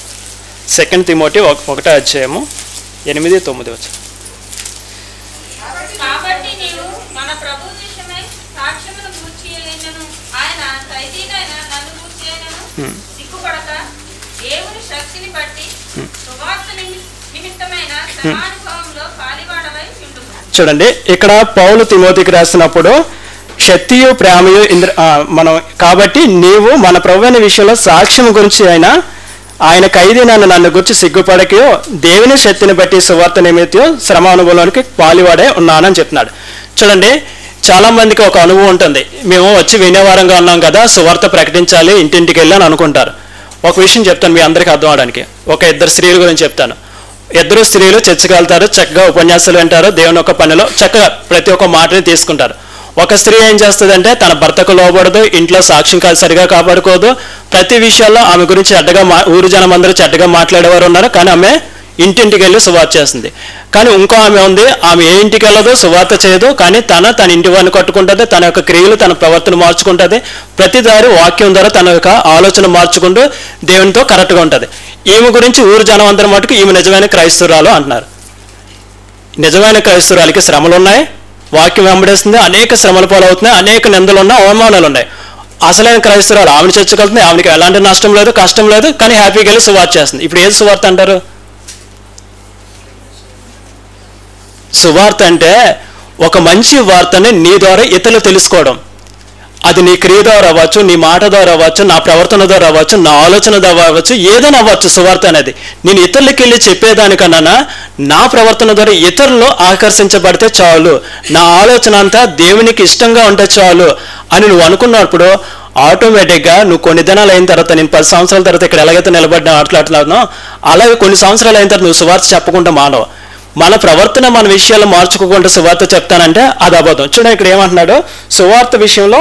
సెకండ్ తిమోటి ఒక- ఒకటో అధ్యాయము ఎనిమిది తొమ్మిది వచ్చి నిమిత్తమైన శ్రమానుభవంలో పాలివాడవై ఉండుము చూడండి ఇక్కడ పౌలు తిమోతికి రాసినప్పుడు శక్తియు ప్రేమయు ఇంద్ర ఆ, మనం కాబట్టి నీవు మన ప్రభువైన విషయంలో సాక్ష్యం గురించి అయినా ఆయన ఖైదీ నన్ను నన్ను గురించి సిగ్గుపడకయో దేవుని శక్తిని బట్టి సువార్త నిమిత్తం శ్రమ అనుభవంలోనికి పాలివాడే ఉన్నానని చెప్తున్నాడు చూడండి చాలా మందికి ఒక అనుభవం ఉంటుంది మేము వచ్చి వినేవారంగా ఉన్నాం కదా సువార్త ప్రకటించాలి ఇంటింటికి వెళ్ళి అని అనుకుంటారు ఒక విషయం చెప్తాను మీ అందరికీ అర్థం అవడానికి ఒక ఇద్దరు స్త్రీల గురించి చెప్తాను ఇద్దరు స్త్రీలు చర్చకి వెళ్తారు చక్కగా ఉపన్యాసాలు వింటారు దేవుని యొక్క పనిలో చక్కగా ప్రతి ఒక్క మాటని తీసుకుంటారు ఒక స్త్రీ ఏం చేస్తుందంటే తన భర్తకు లోబడదు ఇంట్లో సాక్ష్యం కాదు సరిగా కాపాడుకోదు ప్రతి విషయాల్లో ఆమె గురించి చెడ్డగా మా ఊరు జనం అందరూ చెడ్డగా మాట్లాడేవారు ఉన్నారు కానీ ఆమె ఇంటింటికి వెళ్ళి సువార్త చేస్తుంది కానీ ఇంకో ఆమె ఉంది ఆమె ఏ ఇంటికి వెళ్ళదు సువార్త చేయదు కానీ తన తన ఇంటి వారిని కట్టుకుంటుంది తన యొక్క క్రియలు తన ప్రవర్తన మార్చుకుంటుంది ప్రతిదారి వాక్యం ద్వారా తన యొక్క ఆలోచన మార్చుకుంటూ దేవునితో కరెక్ట్గా ఉంటుంది ఈమె గురించి ఊరు జనం అందరి మటుకు ఈమె నిజమైన క్రైస్తవురాలు అంటున్నారు నిజమైన క్రైస్తవురాలకి శ్రమలు ఉన్నాయి వాక్యం వెంబడేస్తుంది అనేక శ్రమల పాలవుతున్నాయి అనేక నిందలు ఉన్నాయి అవమానాలు ఉన్నాయి అసలైన క్రైస్తవురాలు ఆమెను చర్చకెళ్తుంది ఆమెకి ఎలాంటి నష్టం లేదు కష్టం లేదు కానీ హ్యాపీగా వెళ్ళి సువార్త చేస్తుంది ఇప్పుడు ఏది సువార్త అంటారు సువార్త అంటే ఒక మంచి వార్తని నీ ద్వారా ఇతరులు తెలుసుకోవడం అది నీ క్రియ ద్వారా అవ్వచ్చు నీ మాట ద్వారా అవ్వచ్చు నా ప్రవర్తన ద్వారా అవ్వచ్చు నా ఆలోచన ద్వారా అవ్వచ్చు ఏదైనా అవ్వచ్చు సువార్త అనేది నేను ఇతరులకి వెళ్ళి చెప్పేదానికన్నా నా ప్రవర్తన ద్వారా ఇతరులు ఆకర్షించబడితే చాలు నా ఆలోచన అంతా దేవునికి ఇష్టంగా ఉంటే చాలు అని నువ్వు అనుకున్నప్పుడు ఆటోమేటిక్గా నువ్వు కొన్ని దినాలు అయిన తర్వాత నేను పది సంవత్సరాల తర్వాత ఇక్కడ ఎలాగైతే నిలబడినా ఆటలాడుతున్నావు అలాగే కొన్ని సంవత్సరాలు అయిన తర్వాత నువ్వు సువార్త చెప్పకుండా మానవు మన ప్రవర్తన మన విషయాలు మార్చుకోకుండా సువార్త చెప్తానంటే అది అబద్ధం చూడండి ఇక్కడ ఏమంటున్నాడు సువార్త విషయంలో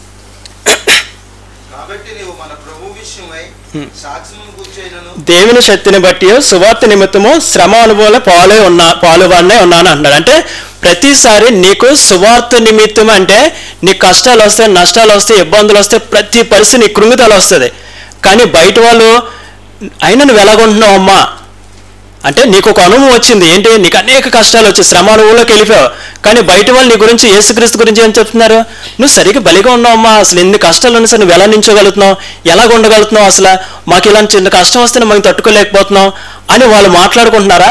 కాబట్టి నీవు మన ప్రభు విషయమై సాక్ష్యం కూర్చోయినను దేవుని శక్తిని బట్టి సువార్త నిమిత్తము శ్రమ అనుభవంలో పాలే ఉన్నా పాలువాడినే ఉన్నాను అంటున్నాడు అంటే ప్రతిసారి నీకు సువార్త నిమిత్తం అంటే నీకు కష్టాలు వస్తాయి నష్టాలు వస్తాయి ఇబ్బందులు వస్తాయి ప్రతి పరిస్థితి నీ కృంగితలు వస్తుంది కానీ బయట వాళ్ళు అయినా నువ్వు ఎలాగుంటున్నావు అమ్మా అంటే నీకు ఒక అనుభవం వచ్చింది ఏంటి నీకు అనేక కష్టాలు వచ్చాయి శ్రమ అనుభవంలోకి వెళ్ళిపోయావు కానీ బయట వాళ్ళు నీ గురించి యేసుక్రీస్తు గురించి ఏం చెప్తున్నారు నువ్వు సరిగ్గా బలిగా ఉన్నావమ్మా అసలు ఎన్ని కష్టాలు ఉన్నా సరే నువ్వు ఎలా నించోగలుగుతున్నావు ఎలా ఉండగలుగుతున్నావు అసలు మాకు ఇలాంటి చిన్న కష్టం వస్తే మేము తట్టుకోలేకపోతున్నావు అని వాళ్ళు మాట్లాడుకుంటున్నారా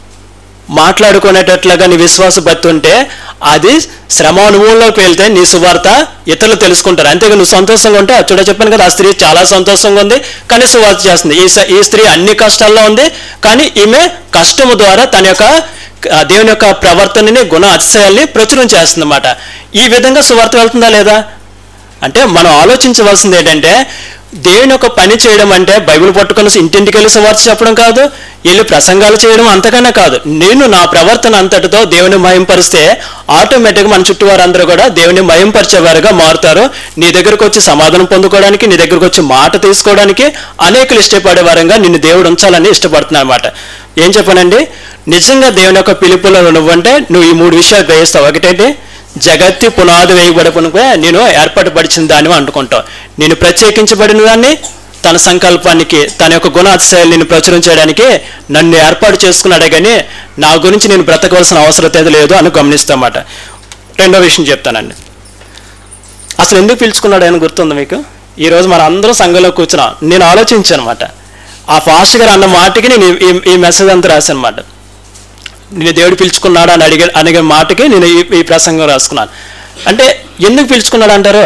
మాట్లాడుకునేటట్లుగా నీ విశ్వాస భక్తి ఉంటే అది శ్రమ అనుభవంలోకి వెళ్తే నీ సువార్త ఇతరులు తెలుసుకుంటారు అంతేగా నువ్వు సంతోషంగా ఉంటే అది చూడ చెప్పాను కదా ఆ స్త్రీ చాలా సంతోషంగా ఉంది కానీ సువార్త చేస్తుంది ఈ స- ఈ స్త్రీ అన్ని కష్టాల్లో ఉంది కానీ ఈమె కష్టము ద్వారా తన యొక్క ఆ, దేవుని యొక్క ప్రవర్తనని గుణ అతిశయాల్ని ప్రచురం చేస్తుందన్నమాట ఈ విధంగా సువార్త వెళ్తుందా లేదా అంటే మనం ఆలోచించవలసింది ఏంటంటే దేవుని యొక్క పని చేయడం అంటే బైబిల్ పట్టుకొని ఇంటింటికి వెళ్ళి సువార్త చెప్పడం కాదు వెళ్ళి ప్రసంగాలు చేయడం అంతకన్నా కాదు నేను నా ప్రవర్తన అంతటితో దేవుని మయంపరిస్తే ఆటోమేటిక్గా మన చుట్టూ వారందరూ కూడా దేవుని మయంపరిచేవారుగా మారుతారు నీ దగ్గరకు వచ్చి సమాధానం పొందుకోవడానికి నీ దగ్గరకు వచ్చి మాట తీసుకోవడానికి అనేకులు ఇష్టపడే వారంగా నిన్ను దేవుడు ఉంచాలని ఇష్టపడుతున్నా అనమాట ఏం చెప్పానండి నిజంగా దేవుని యొక్క పిలుపులో నువ్వంటే నువ్వు ఈ మూడు విషయాలు గ్రహిస్తావు ఒకటేంటి జగత్తి పునాది వేయబడకునిపై నేను ఏర్పాటుపరిచిన దాన్ని అనుకుంటావు నేను ప్రత్యేకించబడిన దాన్ని తన సంకల్పానికి తన యొక్క గుణాతిశయాలు నేను ప్రచురం చేయడానికి నన్ను ఏర్పాటు చేసుకున్నాడే కానీ నా గురించి నేను బ్రతకవలసిన అవసరం అయితే లేదు అని గమనిస్తామాట రెండో విషయం చెప్తానండి అసలు ఎందుకు పిలుచుకున్నాడు అని గుర్తుంది మీకు ఈరోజు మన అందరం సంఘంలో కూర్చున్నాం నేను ఆలోచించాను అనమాట ఆ ఫాస్ట్ గారు అన్న మాటకి నేను ఈ- ఈ మెసేజ్ అంతా రాశాను అనమాట నేను దేవుడు పిలుచుకున్నాడు అని అడిగే అడిగే మాటకి నేను ఈ ఈ ప్రసంగం రాసుకున్నాను అంటే ఎందుకు పిలుచుకున్నాడు అంటారు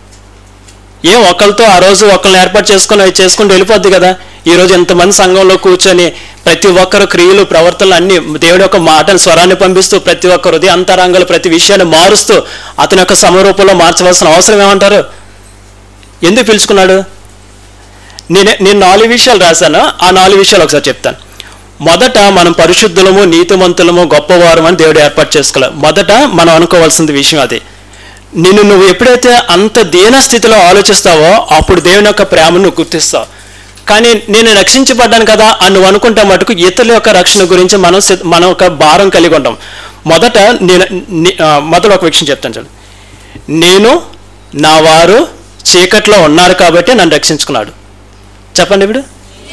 ఏం ఒకరితో ఆ రోజు ఒకరిని ఏర్పాటు చేసుకుని అవి చేసుకుంటూ వెళ్ళిపోద్ది కదా ఈ రోజు ఎంతమంది సంఘంలో కూర్చొని ప్రతి ఒక్కరు క్రియలు ప్రవర్తనలు అన్ని దేవుడి యొక్క మాటను స్వరాన్ని పంపిస్తూ ప్రతి ఒక్కరు హృదయ అంతరంగాలు ప్రతి విషయాన్ని మారుస్తూ అతని యొక్క సమరూపంలో మార్చవలసిన అవసరం ఏమంటారు ఎందుకు పిలుచుకున్నాడు నేను నేను నాలుగు విషయాలు రాశాను ఆ నాలుగు విషయాలు ఒకసారి చెప్తాను మొదట మనం పరిశుద్ధులము నీతిమంతులము గొప్పవారం అని దేవుడు ఏర్పాటు చేసుకోవాలి మొదట మనం అనుకోవాల్సింది విషయం అది నిన్ను నువ్వు ఎప్పుడైతే అంత దీన స్థితిలో ఆలోచిస్తావో అప్పుడు దేవుని యొక్క ప్రేమను నువ్వు గుర్తిస్తావు కానీ నేను రక్షించబడ్డాను కదా అని నువ్వు అనుకుంటే మటుకు ఇతరుల యొక్క రక్షణ గురించి మనం సి- మనం ఒక భారం కలిగి ఉంటాం మొదట నేను ని- ఆ, మొదట ఒక విషయం చెప్తాను చూడండి నేను నా వారు చీకట్లో ఉన్నారు కాబట్టి నన్ను రక్షించుకున్నాడు చెప్పండి ఇప్పుడు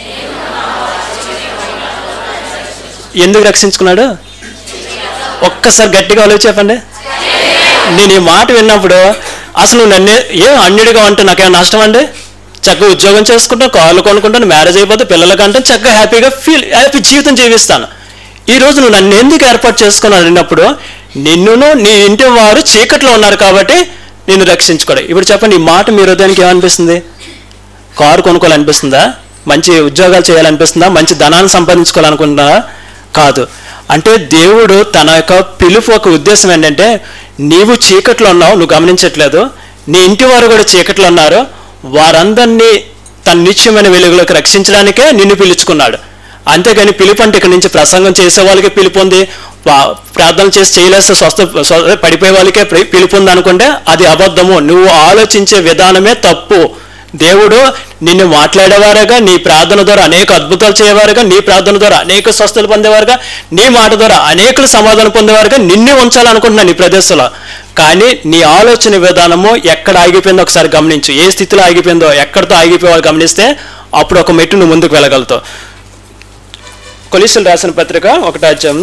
ఎందుకు రక్షించుకున్నాడు ఒక్కసారి గట్టిగా ఆలోచి చెప్పండి నేను ఈ మాట విన్నప్పుడు అసలు నువ్వు నన్ను ఏ అన్యుడిగా ఉంటే నాకేం నష్టం అండి చక్కగా ఉద్యోగం చేసుకుంటాను కాళ్ళు కొనుక్కుంటాను మ్యారేజ్ అయిపోతే పిల్లలకంటే చక్కగా హ్యాపీగా ఫీల్ హ్యాపీ జీవితం జీవిస్తాను ఈ రోజు నువ్వు నన్ను ఎందుకు ఏర్పాటు చేసుకున్నాను అన్నప్పుడు నిన్నును నీ ఇంటి వారు చీకట్లో ఉన్నారు కాబట్టి నిన్ను రక్షించుకోడు ఇప్పుడు చెప్పండి ఈ మాట మీ హృదయానికి ఏమనిపిస్తుంది కారు కొనుక్కోవాలనిపిస్తుందా మంచి ఉద్యోగాలు చేయాలనిపిస్తుందా మంచి ధనాన్ని సంపాదించుకోవాలనుకుంటున్నారా కాదు అంటే దేవుడు తన యొక్క పిలుపు ఒక ఉద్దేశం ఏంటంటే నీవు చీకట్లో ఉన్నావు నువ్వు గమనించట్లేదు నీ ఇంటి వారు కూడా చీకట్లో ఉన్నారు వారందరినీ తన నిత్యమైన వెలుగులోకి రక్షించడానికే నిన్ను పిలుచుకున్నాడు అంతేగాని పిలుపు అంటే ఇక్కడ నుంచి ప్రసంగం చేసే వాళ్ళకి పిలుపు ఉంది వా- ప్రార్థన చేసి చేయలేస్తే స్వస్థ స్వ- పడిపోయే వాళ్ళకే ప్రి- పిలుపు ఉంది అనుకుంటే అది అబద్ధము నువ్వు ఆలోచించే విధానమే తప్పు దేవుడు నిన్ను మాట్లాడేవారుగా నీ ప్రార్థన ద్వారా అనేక అద్భుతాలు చేయవారుగా నీ ప్రార్థన ద్వారా అనేక స్వస్థలు పొందేవారుగా నీ మాట ద్వారా అనేకులు సమాధానం పొందేవారుగా నిన్ను ఉంచాలనుకుంటున్నాను నీ ప్రదేశంలో కానీ నీ ఆలోచన విధానము ఎక్కడ ఆగిపోయిందో ఒకసారి గమనించు ఏ స్థితిలో ఆగిపోయిందో ఎక్కడితో ఆగిపోయాలో గమనిస్తే అప్పుడు ఒక మెట్టు నువ్వు ముందుకు వెళ్ళగలుగుతావు కొలీసులు రాసిన పత్రిక ఒకటో అధ్యాయం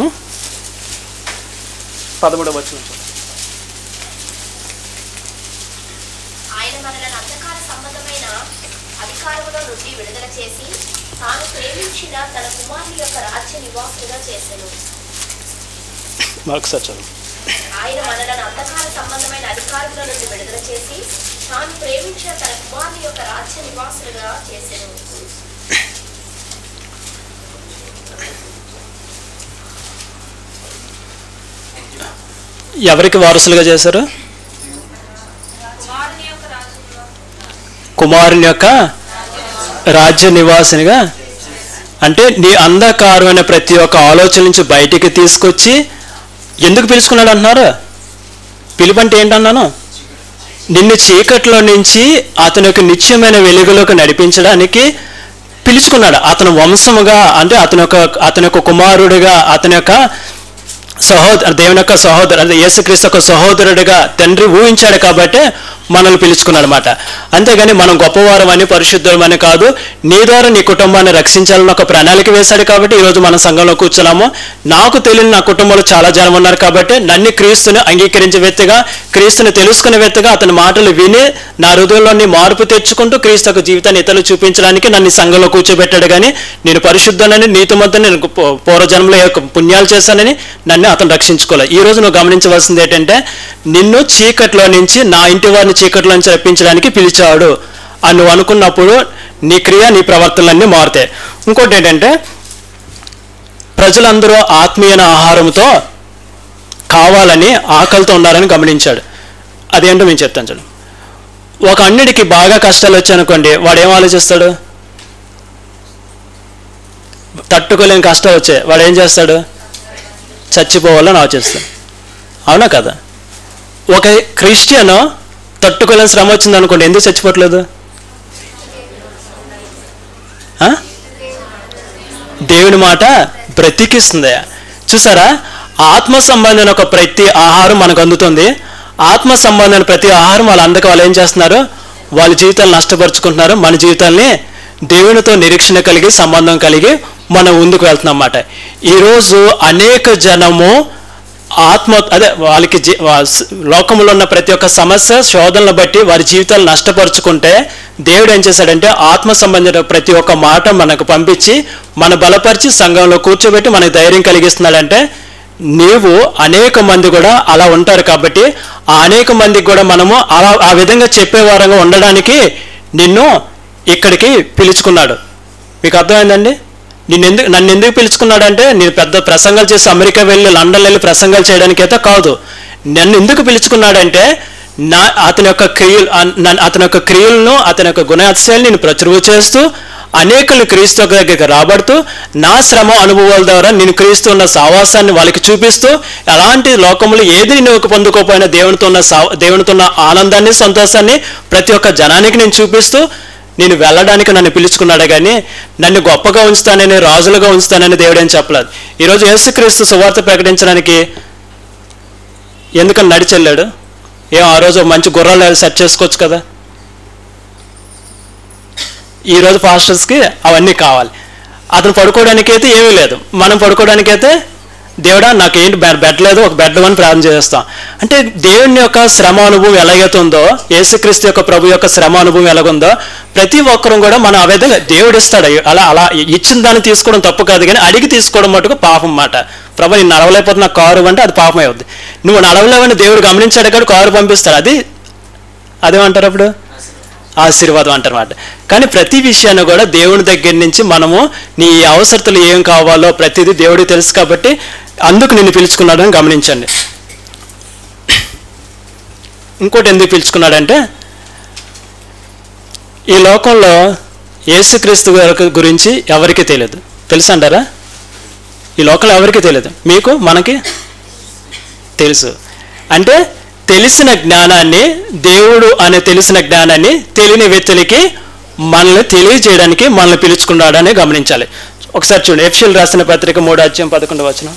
పదమూడవ వచ్చిన ఆయన మనలను అంధకార సంబంధమైన అధికారములో నుండి విడుదల చేసి తాను ప్రేమించిన తన కుమారుని యొక్క రాజ్య నివాసులుగా చేసెను మరొకసారి చదువు ఆయన మనలను అంధకార సంబంధమైన అధికారముల నుండి విడుదల చేసి తాను ప్రేమించిన తన కుమారుని యొక్క రాజ్య నివాసులుగా చేసెను ఎవరికి వారసులుగా చేశారు కుమారుని యొక్క రాజ్య కుమారుని యొక్క రాజ్య నివాసినిగా అంటే నీ అంధకారమైన ప్రతి ఒక్క ఆలోచన నుంచి బయటికి తీసుకొచ్చి ఎందుకు పిలుచుకున్నాడు అంటున్నారు పిలుపు అంటే ఏంటన్నాను నిన్ను చీకట్లో నుంచి అతని యొక్క నిత్యమైన వెలుగులోకి నడిపించడానికి పిలుచుకున్నాడు అతని వంశముగా అంటే అతని యొక్క అతని యొక్క కుమారుడిగా అతని యొక్క సహోదరు దేవుని యొక్క సహోదరు అంటే యేసుక్రీస్తు యొక్క సహోదరుడిగా తండ్రి ఊహించాడు కాబట్టి మనల్ని పిలుచుకున్నాడు అనమాట అంతేగాని మనం గొప్పవారమని పరిశుద్ధమని కాదు నీ ద్వారా నీ కుటుంబాన్ని రక్షించాలని ఒక ప్రణాళిక వేశాడు కాబట్టి ఈరోజు మన సంఘంలో కూర్చున్నాము నాకు తెలియని నా కుటుంబంలో చాలా జనం ఉన్నారు కాబట్టి నన్ను క్రీస్తుని అంగీకరించే వ్యక్తిగా క్రీస్తుని తెలుసుకునే వ్యక్తిగా అతని మాటలు విని నా హృదయంలోని మార్పు తెచ్చుకుంటూ క్రీస్తు యొక్క జీవితాన్ని ఇతరులు చూపించడానికి నన్ను ఈ సంఘంలో కూర్చోబెట్టాడు కానీ నేను పరిశుద్ధనని నీతిమంతుని నేను పూ- పూర్వజన్మలో యొక్క పుణ్యాలు చేశానని నన్ను అతను రక్షించుకోలేదు ఈ రోజు నువ్వు గమనించవలసింది ఏంటంటే నిన్ను చీకట్లో నుంచి నా ఇంటి వారిని చీకట్లో నుంచి రప్పించడానికి పిలిచాడు అని నువ్వు అనుకున్నప్పుడు నీ క్రియ నీ ప్రవర్తనలన్నీ మారుతాయి ఇంకోటి ఏంటంటే ప్రజలందరూ ఆత్మీయ ఆహారంతో కావాలని ఆకలితో ఉన్నారని గమనించాడు అదేంటో మేము చెప్తాను చూడు ఒక అన్నిటికి బాగా కష్టాలు వచ్చాయనుకోండి వాడు ఏం ఆలోచిస్తాడు తట్టుకోలేని కష్టాలు వచ్చాయి వాడు ఏం చేస్తాడు చచ్చిపోవాలని ఆలోచిస్తాడు అవునా కదా ఒక క్రిస్టియన్ తట్టుకోలేని శ్రమ వచ్చింది అనుకోండి ఎందుకు చచ్చిపోవట్లేదు ఆ? దేవుని మాట బ్రతికిస్తుంది చూసారా ఆత్మ సంబంధమైన ఒక ప్రతి ఆహారం మనకు అందుతుంది ఆత్మ సంబంధమైన ప్రతి ఆహారం వాళ్ళు అందక వాళ్ళు ఏం చేస్తున్నారు వాళ్ళ జీవితాలు నష్టపరుచుకుంటున్నారు మన జీవితాల్ని దేవునితో నిరీక్షణ కలిగి సంబంధం కలిగి మనం ముందుకు వెళ్తున్నాం అన్నమాట ఈరోజు అనేక జనము ఆత్మ అదే వాళ్ళకి జీ- వా- స- లోకంలో ఉన్న ప్రతి ఒక్క సమస్య శోధనలు బట్టి వారి జీవితాలు నష్టపరుచుకుంటే దేవుడు ఏం చేశాడంటే ఆత్మ సంబంధించిన ప్రతి ఒక్క మాట మనకు పంపించి మన బలపరిచి సంఘంలో కూర్చోబెట్టి మనకు ధైర్యం కలిగిస్తున్నాడంటే నీవు అనేక మంది కూడా అలా ఉంటారు కాబట్టి ఆ అనేక మందికి కూడా మనము అలా ఆ విధంగా చెప్పే వారంగా ఉండడానికి నిన్ను ఇక్కడికి పిలుచుకున్నాడు మీకు అర్థమైందండి నిన్ను ఎందుకు నన్ను ఎందుకు పిలుచుకున్నాడంటే నేను పెద్ద ప్రసంగాలు చేసి అమెరికా వెళ్ళి లండన్ వెళ్ళి ప్రసంగాలు చేయడానికి అయితే కాదు నన్ను ఎందుకు పిలుచుకున్నాడంటే నా అతని యొక్క క్రియలు అన్- నన్ను- అతని యొక్క క్రియలను అతని యొక్క గుణాతిశయాలు నేను ప్రచురువు చేస్తూ అనేకులు క్రీస్తు దగ్గరికి రాబడుతూ నా శ్రమ అనుభవాల ద్వారా నేను క్రీస్తు ఉన్న సావాసాన్ని వాళ్ళకి చూపిస్తూ ఎలాంటి లోకంలో ఏది నువ్వు పొందుకోపోయినా దేవునితో ఉన్న సా దేవునితో ఉన్న ఆనందాన్ని సంతోషాన్ని ప్రతి ఒక్క జనానికి నేను చూపిస్తూ నేను వెళ్ళడానికి నన్ను పిలుచుకున్నాడే కానీ నన్ను గొప్పగా ఉంచుతానని రాజులుగా ఉంచుతానని దేవుడేం చెప్పలేదు ఈరోజు యేసుక్రీస్తు సువార్త ప్రకటించడానికి ఎందుకని నడిచి వెళ్ళాడు ఏం ఆ రోజు ఒక మంచి గుర్రాలు సెట్ చేసుకోవచ్చు కదా ఈరోజు పాస్టర్స్కి అవన్నీ కావాలి అతను పడుకోవడానికి అయితే ఏమీ లేదు మనం పడుకోవడానికి అయితే దేవుడా నాకు ఏంటి బెడ్ బెడ్ లేదు ఒక బెడ్ అని ప్రార్థన చేస్తాం అంటే దేవుని యొక్క శ్రమ అనుభవం ఎలాగైతే ఉందో యేసుక్రీస్తు యొక్క ప్రభు యొక్క శ్రమ అనుభవం ఎలాగుందో ప్రతి ఒక్కరూ కూడా మనం ఆ విధంగా దేవుడు ఇస్తాడు అలా అలా ఇచ్చిన దాన్ని తీసుకోవడం తప్పు కాదు కానీ అడిగి తీసుకోవడం మటుకు పాపం మాట ప్రభు నేను నడవలేకపోతున్నా కారు అంటే అది పాపం అవుద్ది నువ్వు నడవలేవని దేవుడు గమనించాడు కానీ కారు పంపిస్తాడు అది అదేమంటారు అప్పుడు ఆశీర్వాదం అంటారన్నమాట కానీ ప్రతి విషయాన్ని కూడా దేవుని దగ్గర నుంచి మనము నీ అవసరతలు ఏం కావాలో ప్రతిదీ దేవుడికి తెలుసు కాబట్టి అందుకు నిన్ను పిలుచుకున్నాడని గమనించండి ఇంకోటి ఎందుకు పిలుచుకున్నాడంటే ఈ లోకంలో యేసుక్రీస్తు గారి గురించి ఎవరికీ తెలియదు తెలుసు అంటారా ఈ లోకంలో ఎవరికీ తెలియదు మీకు మనకి తెలుసు అంటే తెలిసిన జ్ఞానాన్ని దేవుడు అనే తెలిసిన జ్ఞానాన్ని తెలియని వ్యక్తులకి మనల్ని తెలియజేయడానికి మనల్ని పిలుచుకున్నాడని గమనించాలి ఒకసారి చూడండి ఎఫ్షిల్ రాసిన పత్రిక మూడు అధ్యాయం పదకొండు వచ్చిన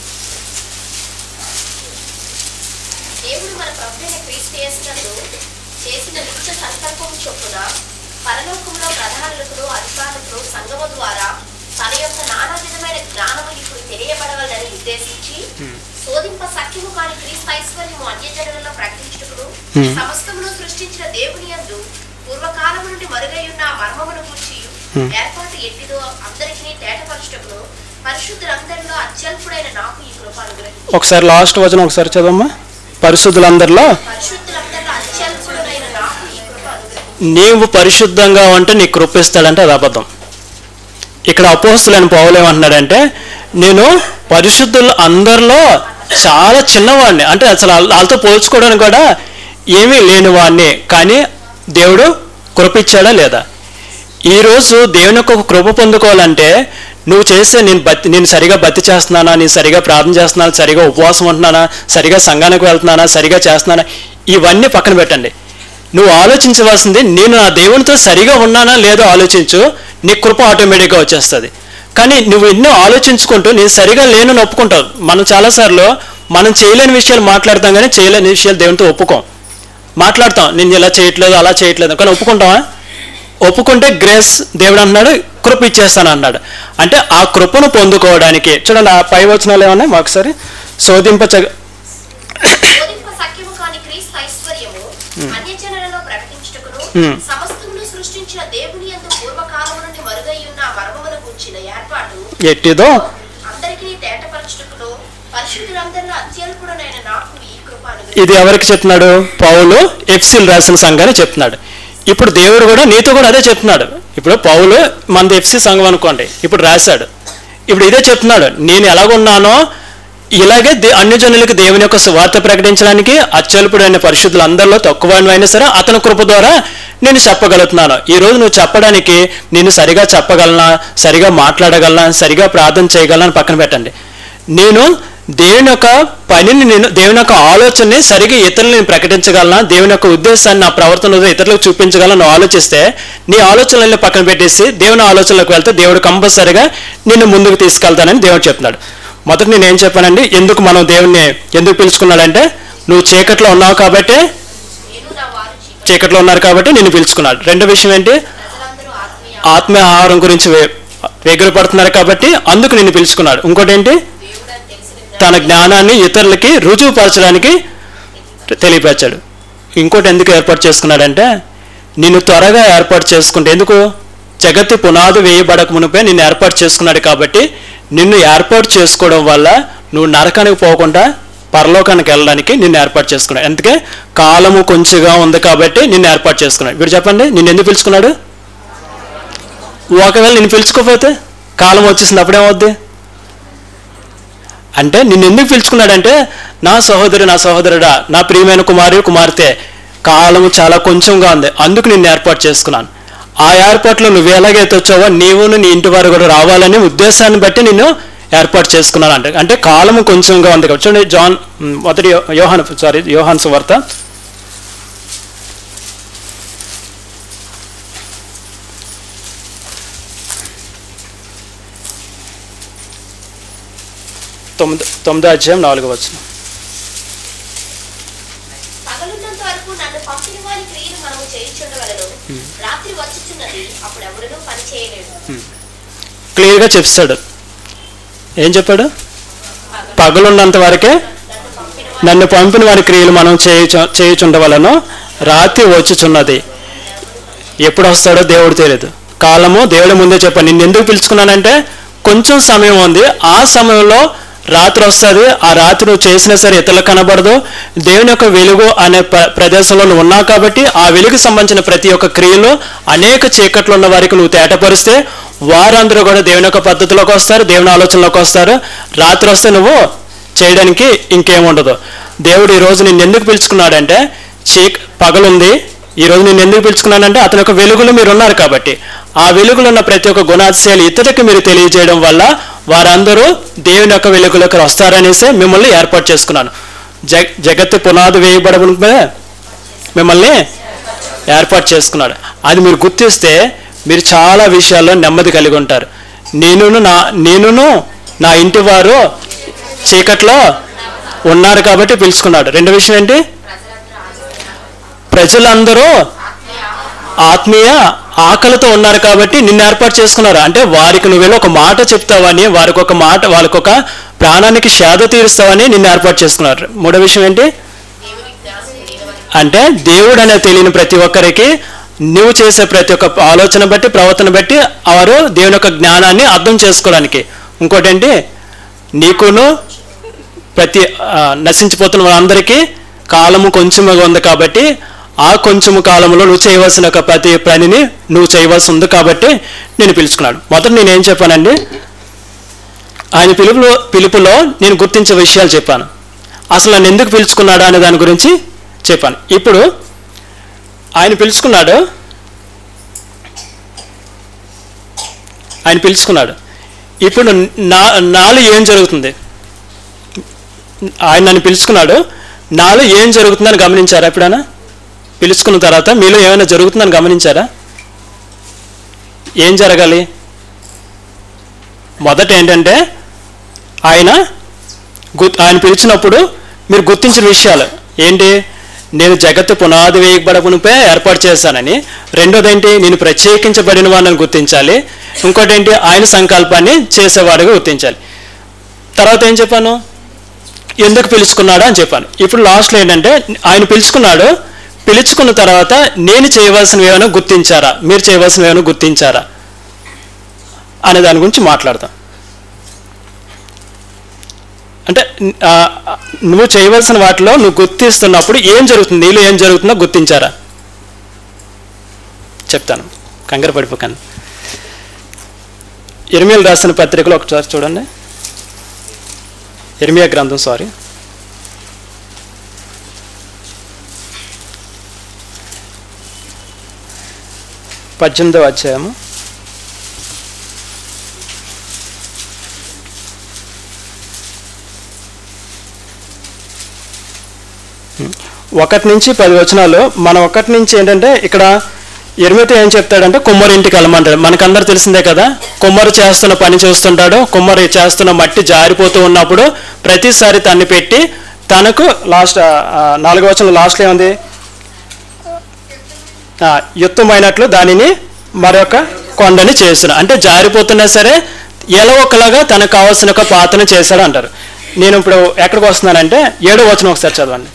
దేవుడు మన ప్రభువైన క్రీస్తు యేసునందు చేసిన నిత్య సంకల్పం చొప్పున పరలోకంలో ప్రధానులకు అధికారులకు సంగము ద్వారా తన యొక్క నానా విధమైన జ్ఞానము ఇప్పుడు తెలియబడవాలని ఉద్దేశించి శోధింప సఖ్యము కాని క్రీస్తు ఐశ్వర్యము అన్యజనులలో ప్రకటించుటకును Hmm. సమస్తమును సృష్టించిన దేవుని యందు పూర్వకాలము నుండి మరుగై ఉన్న ఆ మర్మమును గురించి Hmm. ఏర్పాటు ఎట్టిదో అందరికీ తేటపరచుటకును పరిశుద్ధులందరిలో అత్యల్పుడైన నాకు ఈ కృప అనుగ్రహించి ఒకసారి లాస్ట్ వచనం ఒకసారి చదవమ్మా పరిశుద్ధులందరిలో పరిశుద్ధులందరిలో అత్యల్పుడైన నాకు ఈ కృప అనుగ్రహించి నీవు పరిశుద్ధంగా ఉంటే నీకు కృపిస్తాడంటే అది అబద్ధం ఇక్కడ అపోస్తులని పౌలేమంటున్నాడంటే నేను పరిశుద్ధులు అందరిలో చాలా చిన్నవాడిని అంటే అసలు వాళ్ళ- వాళ్ళతో పోల్చుకోవడానికి కూడా ఏమీ లేని వాడిని కానీ దేవుడు కృపిచ్చాడా లేదా ఈరోజు దేవుని యొక్క ఒక కృప పొందుకోవాలంటే నువ్వు చేసే నేను బతి నేను సరిగా బతి చేస్తున్నానా నేను సరిగా ప్రార్థన చేస్తున్నానా సరిగా ఉపవాసం ఉంటున్నానా సరిగా సంఘానికి వెళ్తున్నానా సరిగా చేస్తున్నానా ఇవన్నీ పక్కన పెట్టండి నువ్వు ఆలోచించవలసింది నేను నా దేవునితో సరిగా ఉన్నానా లేదో ఆలోచించు నీ కృప ఆటోమేటిక్గా వచ్చేస్తుంది కానీ నువ్వు ఎన్నో ఆలోచించుకుంటూ నేను సరిగా లేనని ఒప్పుకుంటావు మనం చాలాసార్లు మనం చేయలేని విషయాలు మాట్లాడతాం కానీ చేయలేని విషయాలు దేవునితో ఒప్పుకోం మాట్లాడతాం నేను ఇలా చేయట్లేదు అలా చేయట్లేదు కానీ ఒప్పుకుంటావా ఒప్పుకుంటే గ్రేస్ దేవుడు అంటున్నాడు కృప ఇచ్చేస్తాను అన్నాడు అంటే ఆ కృపను పొందుకోవడానికి చూడండి ఆ పై వచనాలు ఏమన్నా ఒకసారి శోధింప బోధింప సఖ్యము కాని క్రీస్తు ఐశ్వర్యము అన్యజనులలో ప్రకటించుటకును Hmm. సమస్తమును సృష్టించిన దేవుని యందు పూర్వకాలము నుండి మరుగై ఉన్న ఆ మర్మమును కూర్చిన ఏర్పాటు ఎట్టిదో అందరికీ తేటపరచుటకును పరిశుద్ధులందరిలో అత్యల్పుడనైన నాకు ఈ కృప అనుగ్రహించి ఇది ఎవరికి చెప్తున్నాడు పౌలు ఎఫ్సిల్ రాసిన సంఘాన్ని చెప్తున్నాడు ఇప్పుడు దేవుడు కూడా నీతో కూడా అదే చెప్తున్నాడు ఇప్పుడు పౌలు మనది ఎఫ్సి సంఘం అనుకోండి ఇప్పుడు రాశాడు ఇప్పుడు ఇదే చెప్తున్నాడు నేను ఎలాగున్నానో ఇలాగే దే- అన్ని జనులకు దేవుని యొక్క సువార్త ప్రకటించడానికి అత్యల్పుడైన పరిశుద్ధులు అందరిలో తక్కువ అయినా సరే అతని కృప ద్వారా నేను చెప్పగలుగుతున్నాను ఈ రోజు నువ్వు చెప్పడానికి నేను సరిగా చెప్పగలనా సరిగా మాట్లాడగలనా సరిగా ప్రార్థన చేయగలనా అని పక్కన పెట్టండి నేను దేవుని యొక్క పనిని నేను దేవుని యొక్క ఆలోచనని సరిగా ఇతరులు నేను ప్రకటించగలనా దేవుని యొక్క ఉద్దేశాన్ని నా ప్రవర్తనలో ఇతరులకు చూపించగలను నువ్వు ఆలోచిస్తే నీ ఆలోచనల్ని పక్కన పెట్టేసి దేవుని ఆలోచనలకు వెళ్తే దేవుడు కంపల్సరిగా నిన్ను ముందుకు తీసుకెళ్తానని దేవుడు చెప్తున్నాడు మొదట నేను ఏం చెప్పానండి ఎందుకు మనం దేవుణ్ణి ఎందుకు పిలుచుకున్నాడంటే నువ్వు చీకట్లో ఉన్నావు కాబట్టి నేను నా వారు చీకటి చీకట్లో ఉన్నారు కాబట్టి నిన్ను పిలుచుకున్నాడు రెండో విషయం ఏంటి ప్రజలందరూ ఆత్మీయ ఆత్మీయ ఆహారం గురించి వే- వేగిరపడుతున్నారు కాబట్టి అందుకు నిన్ను పిలుచుకున్నాడు ఇంకోటి ఏంటి దేవుడని తెలిసిన తన జ్ఞానాన్ని ఇతరులకి రుజువుపరచడానికి తెలియపరిచాడు ఇంకోటి ఎందుకు ఏర్పాటు చేసుకున్నాడంటే నిన్ను త్వరగా ఏర్పాటు చేసుకుంటే ఎందుకు జగత్తి పునాది వేయబడక మునిపే నిన్ను ఏర్పాటు చేసుకున్నాడు కాబట్టి నిన్ను ఏర్పాటు చేసుకోవడం వల్ల నువ్వు నరకానికి పోకుండా పరలోకానికి వెళ్ళడానికి నిన్ను ఏర్పాటు చేసుకున్నాడు అందుకే కాలము కొంచెంగా ఉంది కాబట్టి నిన్ను ఏర్పాటు చేసుకున్నాడు ఇప్పుడు చెప్పండి నిన్ను ఎందుకు పిలుచుకున్నాడు ఒకవేళ నిన్ను పిలుచుకోకపోతే కాలం వచ్చేసింది అప్పుడేమవుద్ది అంటే నిన్ను ఎందుకు పిలుచుకున్నాడంటే నా సహోదరు నా సహోదరుడా నా ప్రియమైన కుమారు కుమార్తె కాలము చాలా కొంచెంగా ఉంది అందుకు నిన్ను ఏర్పాటు చేసుకున్నాను ఆ ఏర్పాట్లో నువ్వు ఎలాగైతే వచ్చావో నీవును నీ ఇంటి వారు కూడా రావాలని ఉద్దేశాన్ని బట్టి నిన్ను ఏర్పాటు చేసుకున్నాను అంటే అంటే కాలము కొంచెంగా ఉంది కాబట్టి చూడండి జాన్ మ్, మొదటి యో- యోహాన్ సారీ యోహాన్ సువార్త తొమ్మిది తొమ్మిదో అధ్యాయం నాలుగో వచ్చిన పగలున్నంత వరకు నన్ను పంపిన వారి క్రియలు మనము చేయించుండవలను రాత్రి వచ్చుచున్నది అప్పుడు ఎవరునూ పని చేయలేడు క్లియర్గా చెప్తాడు ఏం చెప్పాడు పగలున్నంత వరకే నన్ను పంపిన వారి క్రియలు మనం చేయుచు చేయుచుండవలను రాత్రి వచ్చుచున్నది ఎప్పుడు వస్తాడో దేవుడు తెలియదు కాలము దేవుడి ముందే చెప్పాను నిన్ను ఎందుకు పిలుచుకున్నానంటే కొంచెం సమయం ఉంది ఆ సమయంలో రాత్రి వస్తుంది ఆ రాత్రి నువ్వు చేసినా సరే ఇతరులకు కనబడదు దేవుని యొక్క వెలుగు అనే ప్ర- ప్రదేశంలో నువ్వు ఉన్నావు కాబట్టి ఆ వెలుగు సంబంధించిన ప్రతి ఒక్క క్రియలు అనేక చీకట్లు ఉన్న వారికి నువ్వు తేటపరిస్తే వారందరూ కూడా దేవుని యొక్క పద్ధతిలోకి వస్తారు దేవుని ఆలోచనలోకి వస్తారు రాత్రి వస్తే నువ్వు చేయడానికి ఇంకేం ఉండదు దేవుడు ఈ రోజు నిన్ను ఎందుకు పిలుచుకున్నాడంటే చీక పగలుంది ఈ రోజు నేను ఎందుకు పిలుచుకున్నానంటే అతని యొక్క వెలుగులో మీరు ఉన్నారు కాబట్టి ఆ వెలుగులో ఉన్న ప్రతి ఒక్క గుణాతిశయాలు ఇతరులకు మీరు తెలియజేయడం వల్ల వారందరూ దేవుని యొక్క వెలుగులోకి వస్తారనేసి మిమ్మల్ని ఏర్పాటు చేసుకున్నాను జగ జగత్తు పునాది వేయబడమునిపే మిమ్మల్ని ఏర్పాటు చేసుకున్నాడు అది మీరు గుర్తిస్తే మీరు చాలా విషయాల్లో నెమ్మది కలిగి ఉంటారు నేనును నా నేనును నా ఇంటి వారు చీకట్లో ఉన్నారు కాబట్టి పిలుచుకున్నాడు రెండో విషయం ఏంటి ప్రజలందరూ ఆత్మీయ ఆకలితో ఉన్నారు కాబట్టి నిన్ను ఏర్పాటు చేసుకున్నారు అంటే వారికి నువ్వు వెళ్ళి ఒక మాట చెప్తావని వారికి ఒక మాట వాళ్ళకి ఒక ప్రాణానికి సేద తీరుస్తావని నిన్ను ఏర్పాటు చేసుకున్నారు మూడో విషయం ఏంటి దేవునికి జ్ఞానం తెలియని అంటే దేవుడు అనే తెలియని ప్రతి ఒక్కరికి నువ్వు చేసే ప్రతి ఒక్క ఆలోచన బట్టి ప్రవర్తన బట్టి వారు దేవుని యొక్క జ్ఞానాన్ని అర్థం చేసుకోవడానికి ఇంకోటి ఏంటి నీకును ప్రతి ఆ, నశించిపోతున్న వాళ్ళందరికీ కాలము కొంచెముగా ఉంది కాబట్టి ఆ కొంచెము కాలంలో నువ్వు చేయవలసిన ఒక ప్రతి పనిని నువ్వు చేయవలసి ఉంది కాబట్టి నేను పిలుచుకున్నాడు మొదట నేను ఏం చెప్పానండి ఆయన పిలుపులో పిలుపులో నేను గుర్తించే విషయాలు చెప్పాను అసలు నన్ను ఎందుకు పిలుచుకున్నాడు అనే దాని గురించి చెప్పాను ఇప్పుడు ఆయన పిలుచుకున్నాడు ఆయన పిలుచుకున్నాడు ఇప్పుడు నా నాలో ఏం జరుగుతుంది ఆయన నన్ను పిలుచుకున్నాడు నాలో ఏం జరుగుతుందని గమనించారా ఎప్పుడైనా పిలుచుకున్న తర్వాత మీలో ఏమైనా జరుగుతుందని గమనించారా ఏం జరగాలి మొదట ఏంటంటే ఆయన గు ఆయన పిలిచినప్పుడు మీరు గుర్తించిన విషయాలు ఏంటి నేను జగత్తు పునాది వేయబడకునిపై ఏర్పాటు చేశానని రెండోది ఏంటి నేను ప్రత్యేకించబడిన వాడిని గుర్తించాలి ఇంకోటి ఏంటి ఆయన సంకల్పాన్ని చేసేవాడిగా గుర్తించాలి తర్వాత ఏం చెప్పాను ఎందుకు పిలుచుకున్నాడు అని చెప్పాను ఇప్పుడు లాస్ట్లో ఏంటంటే ఆయన పిలుచుకున్నాడు పిలుచుకున్న తర్వాత నేను చేయవలసినవి ఏమైనా గుర్తించారా మీరు చేయవలసినవి ఏమైనా గుర్తించారా అనే దాని గురించి మాట్లాడతాం అంటే ఆ, నువ్వు చేయవలసిన వాటిలో నువ్వు గుర్తిస్తున్నప్పుడు ఏం జరుగుతుంది నీలో ఏం జరుగుతుందో గుర్తించారా చెప్తాను కంగారు పడిపోకండి ఇర్మియల్ రాసిన పత్రికలో ఒకసారి చూడండి ఇర్మియా గ్రంథం సారీ పద్దెనిమిదవ అధ్యాయము ఒకటి నుంచి పది వచనాలు మనం ఒకటి నుంచి ఏంటంటే ఇక్కడ ఎనిమిది ఏం చెప్తాడంటే కుమ్మరి ఇంటికి వెళ్ళమంటాడు మనకందరు తెలిసిందే కదా కుమ్మరి చేస్తున్న పని చూస్తుంటాడు కుమ్మరి చేస్తున్న మట్టి జారిపోతూ ఉన్నప్పుడు ప్రతిసారి తన్ని పెట్టి తనకు లాస్ట్ నాలుగో వచనం లాస్ట్లో ఏముంది ఆ, యుక్తమైనట్లు దానిని మరొక కొండని చేసిన అంటే జారిపోతున్నా సరే ఎలా ఒకలాగా తనకు కావాల్సిన ఒక పాత్రను చేశాడు అంటారు నేను ఇప్పుడు ఎక్కడికి వస్తున్నానంటే ఏడో వచనం ఒకసారి చదవండి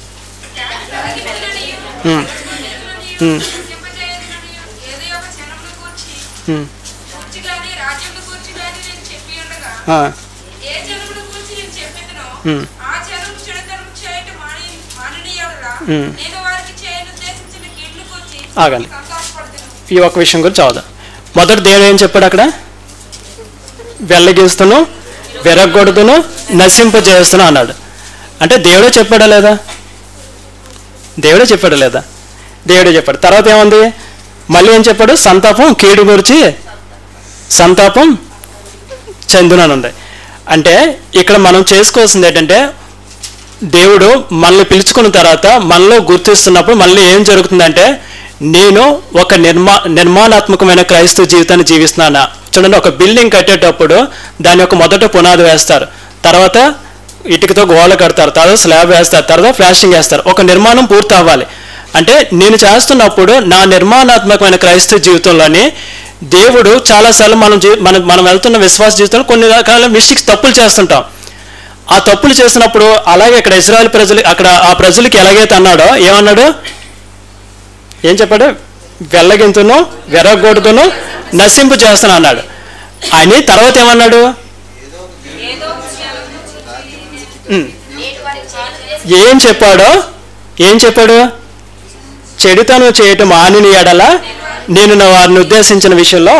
ఉమ్, ఉమ్, ఏదో ఒక జనమును గూర్చి ఉమ్, గూర్చి గాని రాజ్యమును గూర్చి గాని నేను చెప్పి ఉండగా ఆ, ఏ జనమును గూర్చి నేను చెప్పేదనో Hmm. ఆ జనము చెడుతనం చేయట మాని మాననీయుడురా Hmm. నేను వారికి చేయను ఉద్దేశించిన కీడును గూర్చి ఆగండి. సంతోషపడుతున్నాను ఈ ఒక్క విషయం గురించి చదువుదాం మొదట దేవుడు ఏం చెప్పాడు అక్కడ వెళ్ళగిస్తును విరగొడుతును నశింపజేస్తును అన్నాడు అంటే దేవుడే చెప్పాడా లేదా దేవుడే చెప్పాడు లేదా దేవుడే చెప్పాడు తర్వాత ఏముంది మళ్ళీ ఏం చెప్పాడు సంతాపం కీడు గురించి సంతాపం చెందునని ఉంది అంటే ఇక్కడ మనం చేసుకోవాల్సింది ఏంటంటే దేవుడు మనల్ని పిలుచుకున్న తర్వాత మనలో గుర్తిస్తున్నప్పుడు మళ్ళీ ఏం జరుగుతుందంటే నేను ఒక నిర్మా నిర్మాణాత్మకమైన క్రైస్తవ జీవితాన్ని జీవిస్తున్నానా చూడండి ఒక బిల్డింగ్ కట్టేటప్పుడు దాని యొక్క మొదట పునాది వేస్తారు తర్వాత ఇటుకతో గోడ కడతారు తర్వాత స్లాబ్ వేస్తారు తర్వాత ఫ్లాషింగ్ వేస్తారు ఒక నిర్మాణం పూర్తి అవ్వాలి అంటే నేను చేస్తున్నప్పుడు నా నిర్మాణాత్మకమైన క్రైస్తవ జీవితంలోని దేవుడు చాలాసార్లు మనం జీ- మనం మనం వెళ్తున్న విశ్వాస జీవితంలో కొన్ని రకాల మిస్టేక్స్ తప్పులు చేస్తుంటాం ఆ తప్పులు చేసినప్పుడు అలాగే ఇక్కడ ఇజ్రాయెల్ ప్రజలు అక్కడ ఆ ప్రజలకి ఎలాగైతే అన్నాడో ఏమన్నాడు ఏం చెప్పాడు వెళ్ళగింతును వెరగొడుతును నశింపు చేస్తాను అన్నాడు అని తర్వాత ఏమన్నాడు ఏదో ఒక క్షణం ఉమ్, నేడు వారి చేతులు ఏం చెప్పాడో ఏం చెప్పాడు చెడుతనం చేయటం మానిని ఎడల నేను నా వారిని ఉద్దేశించిన విషయంలో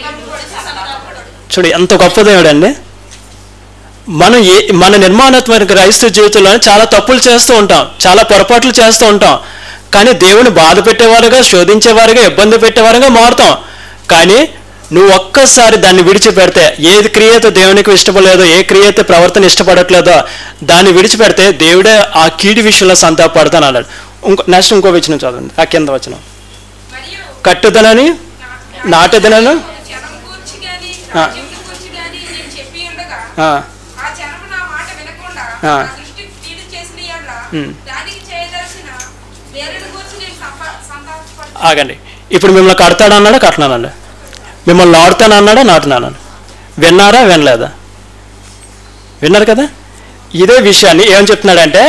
చూడు ఎంత గొప్ప దేవుడు అండి మనం ఏ మన నిర్మాణాత్మక క్రైస్తవ జీవితంలో చాలా తప్పులు చేస్తూ ఉంటాం చాలా పొరపాట్లు చేస్తూ ఉంటాం కానీ దేవుని బాధ పెట్టేవారుగా శోధించేవారుగా ఇబ్బంది పెట్టేవారుగా మారుతాం కానీ నువ్వు ఒక్కసారి దాన్ని విడిచిపెడితే ఏది క్రియతో దేవునికి ఇష్టపడలేదో ఏ క్రియతో ప్రవర్తన ఇష్టపడట్లేదో దాన్ని విడిచిపెడితే దేవుడే ఆ కీడి విషయంలో సంతాపడతాను అన్నాడు ఇంకో నెక్స్ట్ ఇంకో వచనం చదవండి ఆ కింద వచనం మరియు కట్టుదనని నాటుదనను జనం గూర్చి గాని ఆ. రాజ్యం గూర్చి గాని నేను చెప్పి ఉండగా ఆ, ఆ జనము నా మాట వినకుండా ఆ. నా దృష్టి కీడు చేసిన యెడల ఉమ్. దానికి చేయదలసిన వేరుని గూర్చి నేను సంపా సంతాపపడతాను ఆగండి ఇప్పుడు మిమ్మల్ని కడతాడన్నాడా కట్టనానండి మిమ్మల్ని నాటుతానన్నాడా నాటునానండి విన్నారా వినలేదా విన్నారు కదా ఇదే విషయాన్ని ఏం చెప్తున్నాడంటే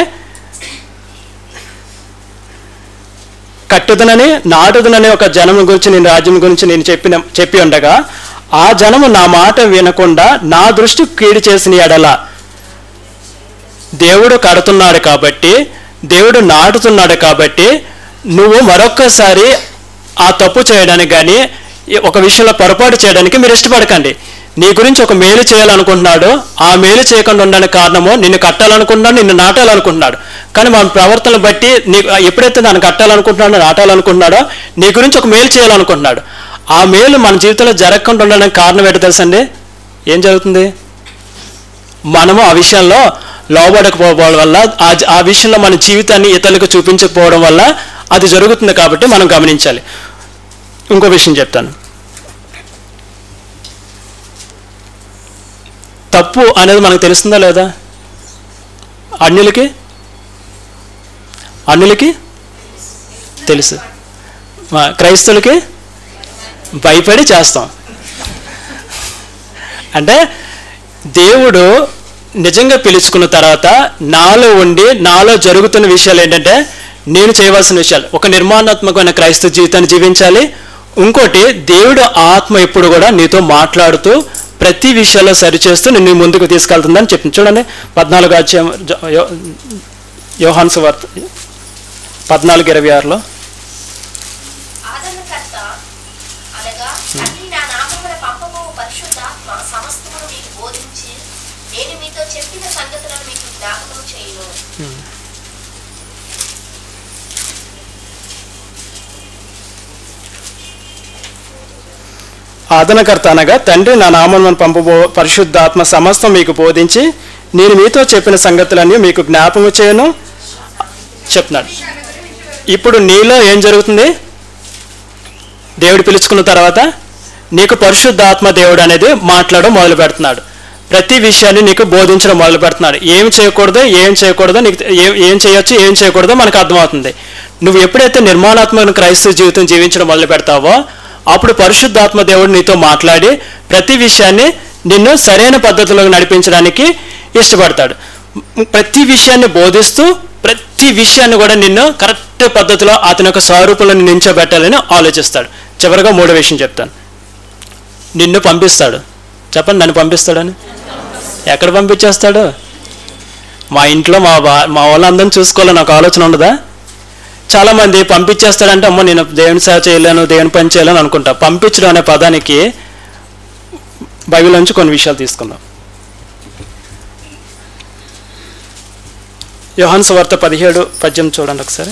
కట్టుదనని నాటుదనని ఒక జనం గురించి నేను రాజ్యం గురించి నేను చెప్పిన చెప్పి ఉండగా ఆ జనము నా మాట వినకుండా నా దృష్టి కీడు చేసిన ఎడల దేవుడు కడుతున్నాడు కాబట్టి దేవుడు నాటుతున్నాడు కాబట్టి నువ్వు మరొక్కసారి ఆ తప్పు చేయడానికి కానీ ఒక విషయంలో పొరపాటు చేయడానికి మీరు ఇష్టపడకండి నీ గురించి ఒక మేలు చేయాలనుకుంటున్నాడు ఆ మేలు చేయకుండా ఉండడానికి కారణము నిన్ను కట్టాలనుకుంటున్నాడు నిన్ను నాటాలనుకుంటున్నాడు కానీ మన ప్రవర్తనను బట్టి నీ ఎప్పుడైతే దాన్ని కట్టాలనుకుంటున్నాడో నాటాలనుకుంటున్నాడో నీ గురించి ఒక మేలు చేయాలనుకుంటున్నాడు ఆ మేలు మన జీవితంలో జరగకుండా ఉండడానికి కారణం ఏంటో తెలుసండి ఏం జరుగుతుంది మనము ఆ విషయంలో లోబడకపోవడం వల్ల ఆ జ- ఆ విషయంలో మన జీవితాన్ని ఇతరులకు చూపించకపోవడం వల్ల అది జరుగుతుంది కాబట్టి మనం గమనించాలి ఇంకో విషయం చెప్తాను తప్పు అనేది మనకు తెలుస్తుందా లేదా అన్యులకి అన్యులకి తెలుసు మా క్రైస్తవులకి భయపడి చేస్తాం అంటే దేవుడు నిజంగా పిలుచుకున్న తర్వాత నాలో ఉండి నాలో జరుగుతున్న విషయాలు ఏంటంటే నేను చేయవలసిన విషయాలు ఒక నిర్మాణాత్మకమైన క్రైస్తవ జీవితాన్ని జీవించాలి ఇంకోటి దేవుడు ఆత్మ ఎప్పుడు కూడా నీతో మాట్లాడుతూ ప్రతి విషయాల్లో సరిచేస్తూ నిన్ను ముందుకు తీసుకెళ్తుందని చెప్పింది చూడండి పద్నాలుగు అధ్యాయం జ- యో- యోహాను సువార్త పద్నాలుగు ఇరవై ఆరులో ఆదరణకర్త అనగా తండ్రి నా నామమున పంపబో పరిశుద్ధాత్మ సమస్తమును మీకు బోధించి నేను మీతో చెప్పిన సంగతులను మీకు జ్ఞాపకం చేయను ఆదనకర్త అనగా తండ్రి నా నామను పంపబో పరిశుద్ధాత్మ సమస్తం మీకు బోధించి నేను మీతో చెప్పిన సంగతులన్నీ మీకు జ్ఞాపకం చేయను చెప్తున్నాడు ఇప్పుడు నీలో ఏం జరుగుతుంది దేవుడు పిలుచుకున్న తర్వాత నీకు పరిశుద్ధాత్మ దేవుడు అనేది మాట్లాడడం మొదలు పెడుతున్నాడు ప్రతి విషయాన్ని నీకు బోధించడం మొదలు పెడుతున్నాడు ఏం చేయకూడదో ఏం చేయకూడదో నీకు ఏం ఏం చేయొచ్చు ఏం చేయకూడదో మనకు అర్థమవుతుంది నువ్వు ఎప్పుడైతే నిర్మాణాత్మక క్రైస్తవ జీవితం జీవించడం మొదలు పెడతావో అప్పుడు పరిశుద్ధాత్మ దేవుడు నీతో మాట్లాడి ప్రతి విషయాన్ని నిన్ను సరైన పద్ధతిలోకి నడిపించడానికి ఇష్టపడతాడు ప్రతి విషయాన్ని బోధిస్తూ ప్రతి విషయాన్ని కూడా నిన్ను కరెక్ట్ పద్ధతిలో అతని యొక్క స్వరూపంలో నించోబెట్టాలని ఆలోచిస్తాడు చివరిగా మూడో విషయం చెప్తాను నిన్ను పంపిస్తాడు చెప్పండి నన్ను పంపిస్తాడని ఎక్కడ పంపించేస్తాడు మా ఇంట్లో మా బా మా వాళ్ళందరినీ చూసుకోవాలని నాకు ఆలోచన ఉండదా చాలామంది పంపించేస్తాడంటే అమ్మో నేను దేవుని సేవ చేయలేను దేవుని పని చేయలేను అనుకుంటా పంపించడం అనే పదానికి బైబిల్ నుంచి కొన్ని విషయాలు తీసుకుందాం యోహాన్ సువార్త పదిహేడు పద్యం చూడండి ఒకసారి